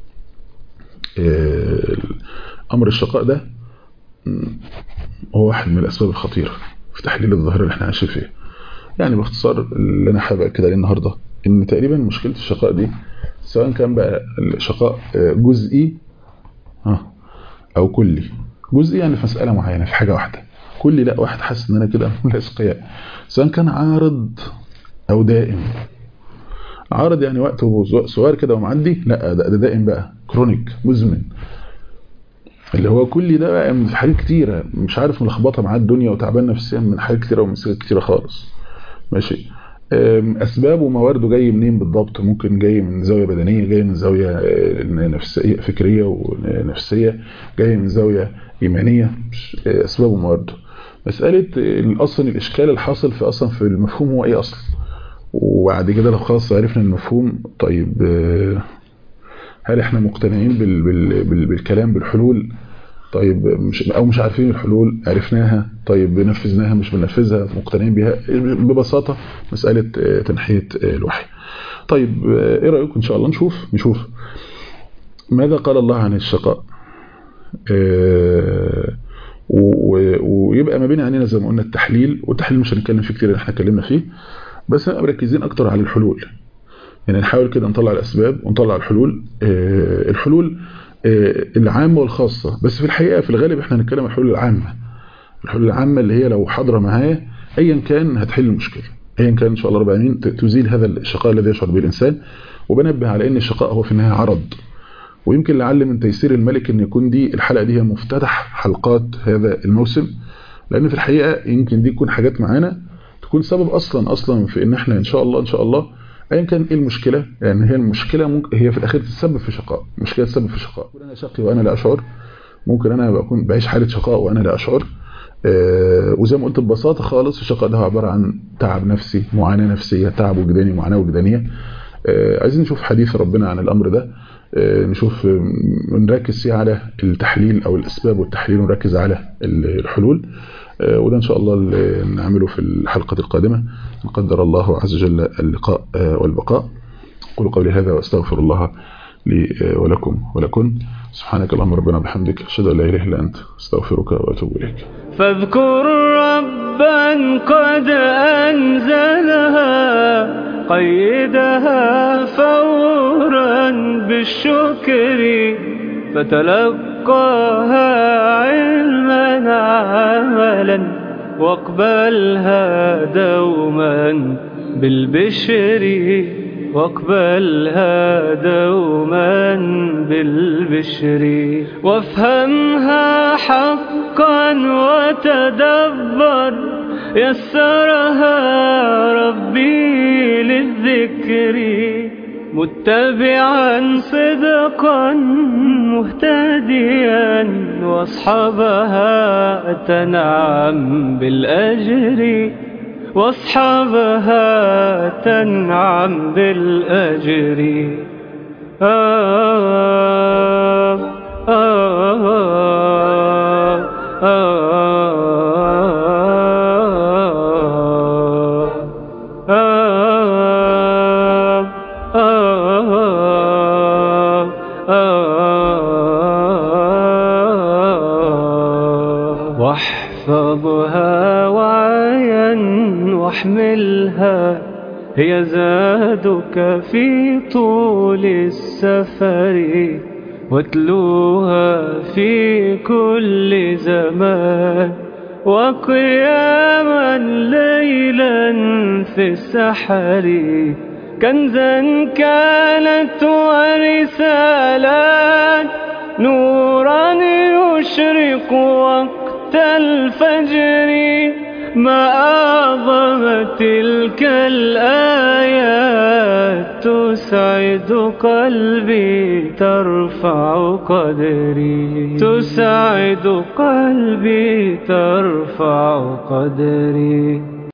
آه، امر الشقاء ده م، هو واحد من الاسباب الخطيرة في تحليل الظاهرة اللي احنا عايشين فيها يعني باختصار اللي انا حابب كده النهارده ان تقريبا مشكلة الشقاء دي سواء كان بقى الشقاء آه، جزئي ها او كلي جزئي يعني في مسألة معينة في حاجة واحدة كلي لا واحد حاسس ان انا كده الاسقياء سواء كان عارض او دائم عارض يعني وقت صغير كده ومعدي لا ده, ده دائم بقى كرونيك مزمن اللي هو كل ده بقى في حاجات كتيرة مش عارف ملخبطة معاه الدنيا وتعبان نفسيا من حاجات كتيرة ومن سكات كتيرة خالص ماشي أم، اسبابه وموارده جاي منين بالضبط ممكن جاي من زاويه بدنيه جاي من زاويه آه، نفسيه فكريه ونفسيه جاي من زاويه ايمانيه مش- آه، اسبابه وموارده مساله آه، اصلا الاشكال الحاصل في اصلا في المفهوم هو ايه اصلا وبعد كده لو خلاص عرفنا المفهوم طيب آه، هل احنا مقتنعين بال بال بال بالكلام بالحلول طيب مش او مش عارفين الحلول عرفناها طيب بنفذناها مش بنفذها مقتنعين بها ببساطة مسألة آه، تنحية آه، الوحي طيب آه، ايه رأيكم ان شاء الله نشوف نشوف ماذا قال الله عن الشقاء آه، و- و- ويبقى ما بين عينينا زي ما قلنا التحليل والتحليل مش هنتكلم فيه كتير اللي احنا اتكلمنا فيه بس نبقى مركزين اكتر على الحلول يعني نحاول كده نطلع الاسباب ونطلع الحلول آه، الحلول آه، العامة والخاصة بس في الحقيقة في الغالب احنا هنتكلم عن الحلول العامة الحلول العامة اللي هي لو حاضرة معايا ايا كان هتحل المشكلة ايا كان ان شاء الله رب العالمين ت- تزيل هذا الشقاء الذي يشعر به الانسان وبنبه على ان الشقاء هو في النهاية عرض ويمكن لعل من تيسير الملك ان يكون دي الحلقة دي هي مفتتح حلقات هذا الموسم لان في الحقيقة يمكن دي تكون حاجات معانا تكون سبب اصلا اصلا في ان احنا ان شاء الله ان شاء الله ايا كان ايه المشكلة يعني هي المشكلة ممكن هي في الاخير تسبب في شقاء مشكلة تسبب في شقاء أكون انا شقي وانا لا اشعر ممكن انا بكون بعيش حالة شقاء وانا لا اشعر آه، وزي ما قلت ببساطة خالص الشقاء ده هو عبارة عن تعب نفسي معاناة نفسية تعب وجداني معاناة وجدانية آه، عايزين نشوف حديث ربنا عن الأمر ده آه، نشوف آه، نركز فيه على التحليل أو الأسباب والتحليل ونركز على الحلول آه، وده إن شاء الله اللي نعمله في الحلقة القادمة نقدر الله عز وجل اللقاء آه، والبقاء قولوا قولي هذا وأستغفر الله لي آه، ولكم ولكن سبحانك اللهم ربنا بحمدك أشهد أن لا إله إلا أنت أستغفرك وأتوب إليك فاذكر ربا قد أنزلها قيدها فورا بالشكر فتلقاها علما عملا واقبلها دوما بالبشر واقبلها دوما بالبشر وافهمها حقا وتدبر يسرها ربي للذكر متبعا صدقا مهتديا واصحابها تنعم بالأجر واصحابها تنعم بالأجر آه آه آه آه آه آه واحفظها وعيا واحملها هي زادك في طول السفر واتلوها في كل زمان وقياما ليلا في السحر كنزا كانت ورسالات نورا يشرق وقت الفجر ما أعظم تلك الآيات تسعد قلبي ترفع قدري تسعد قلبي ترفع قدري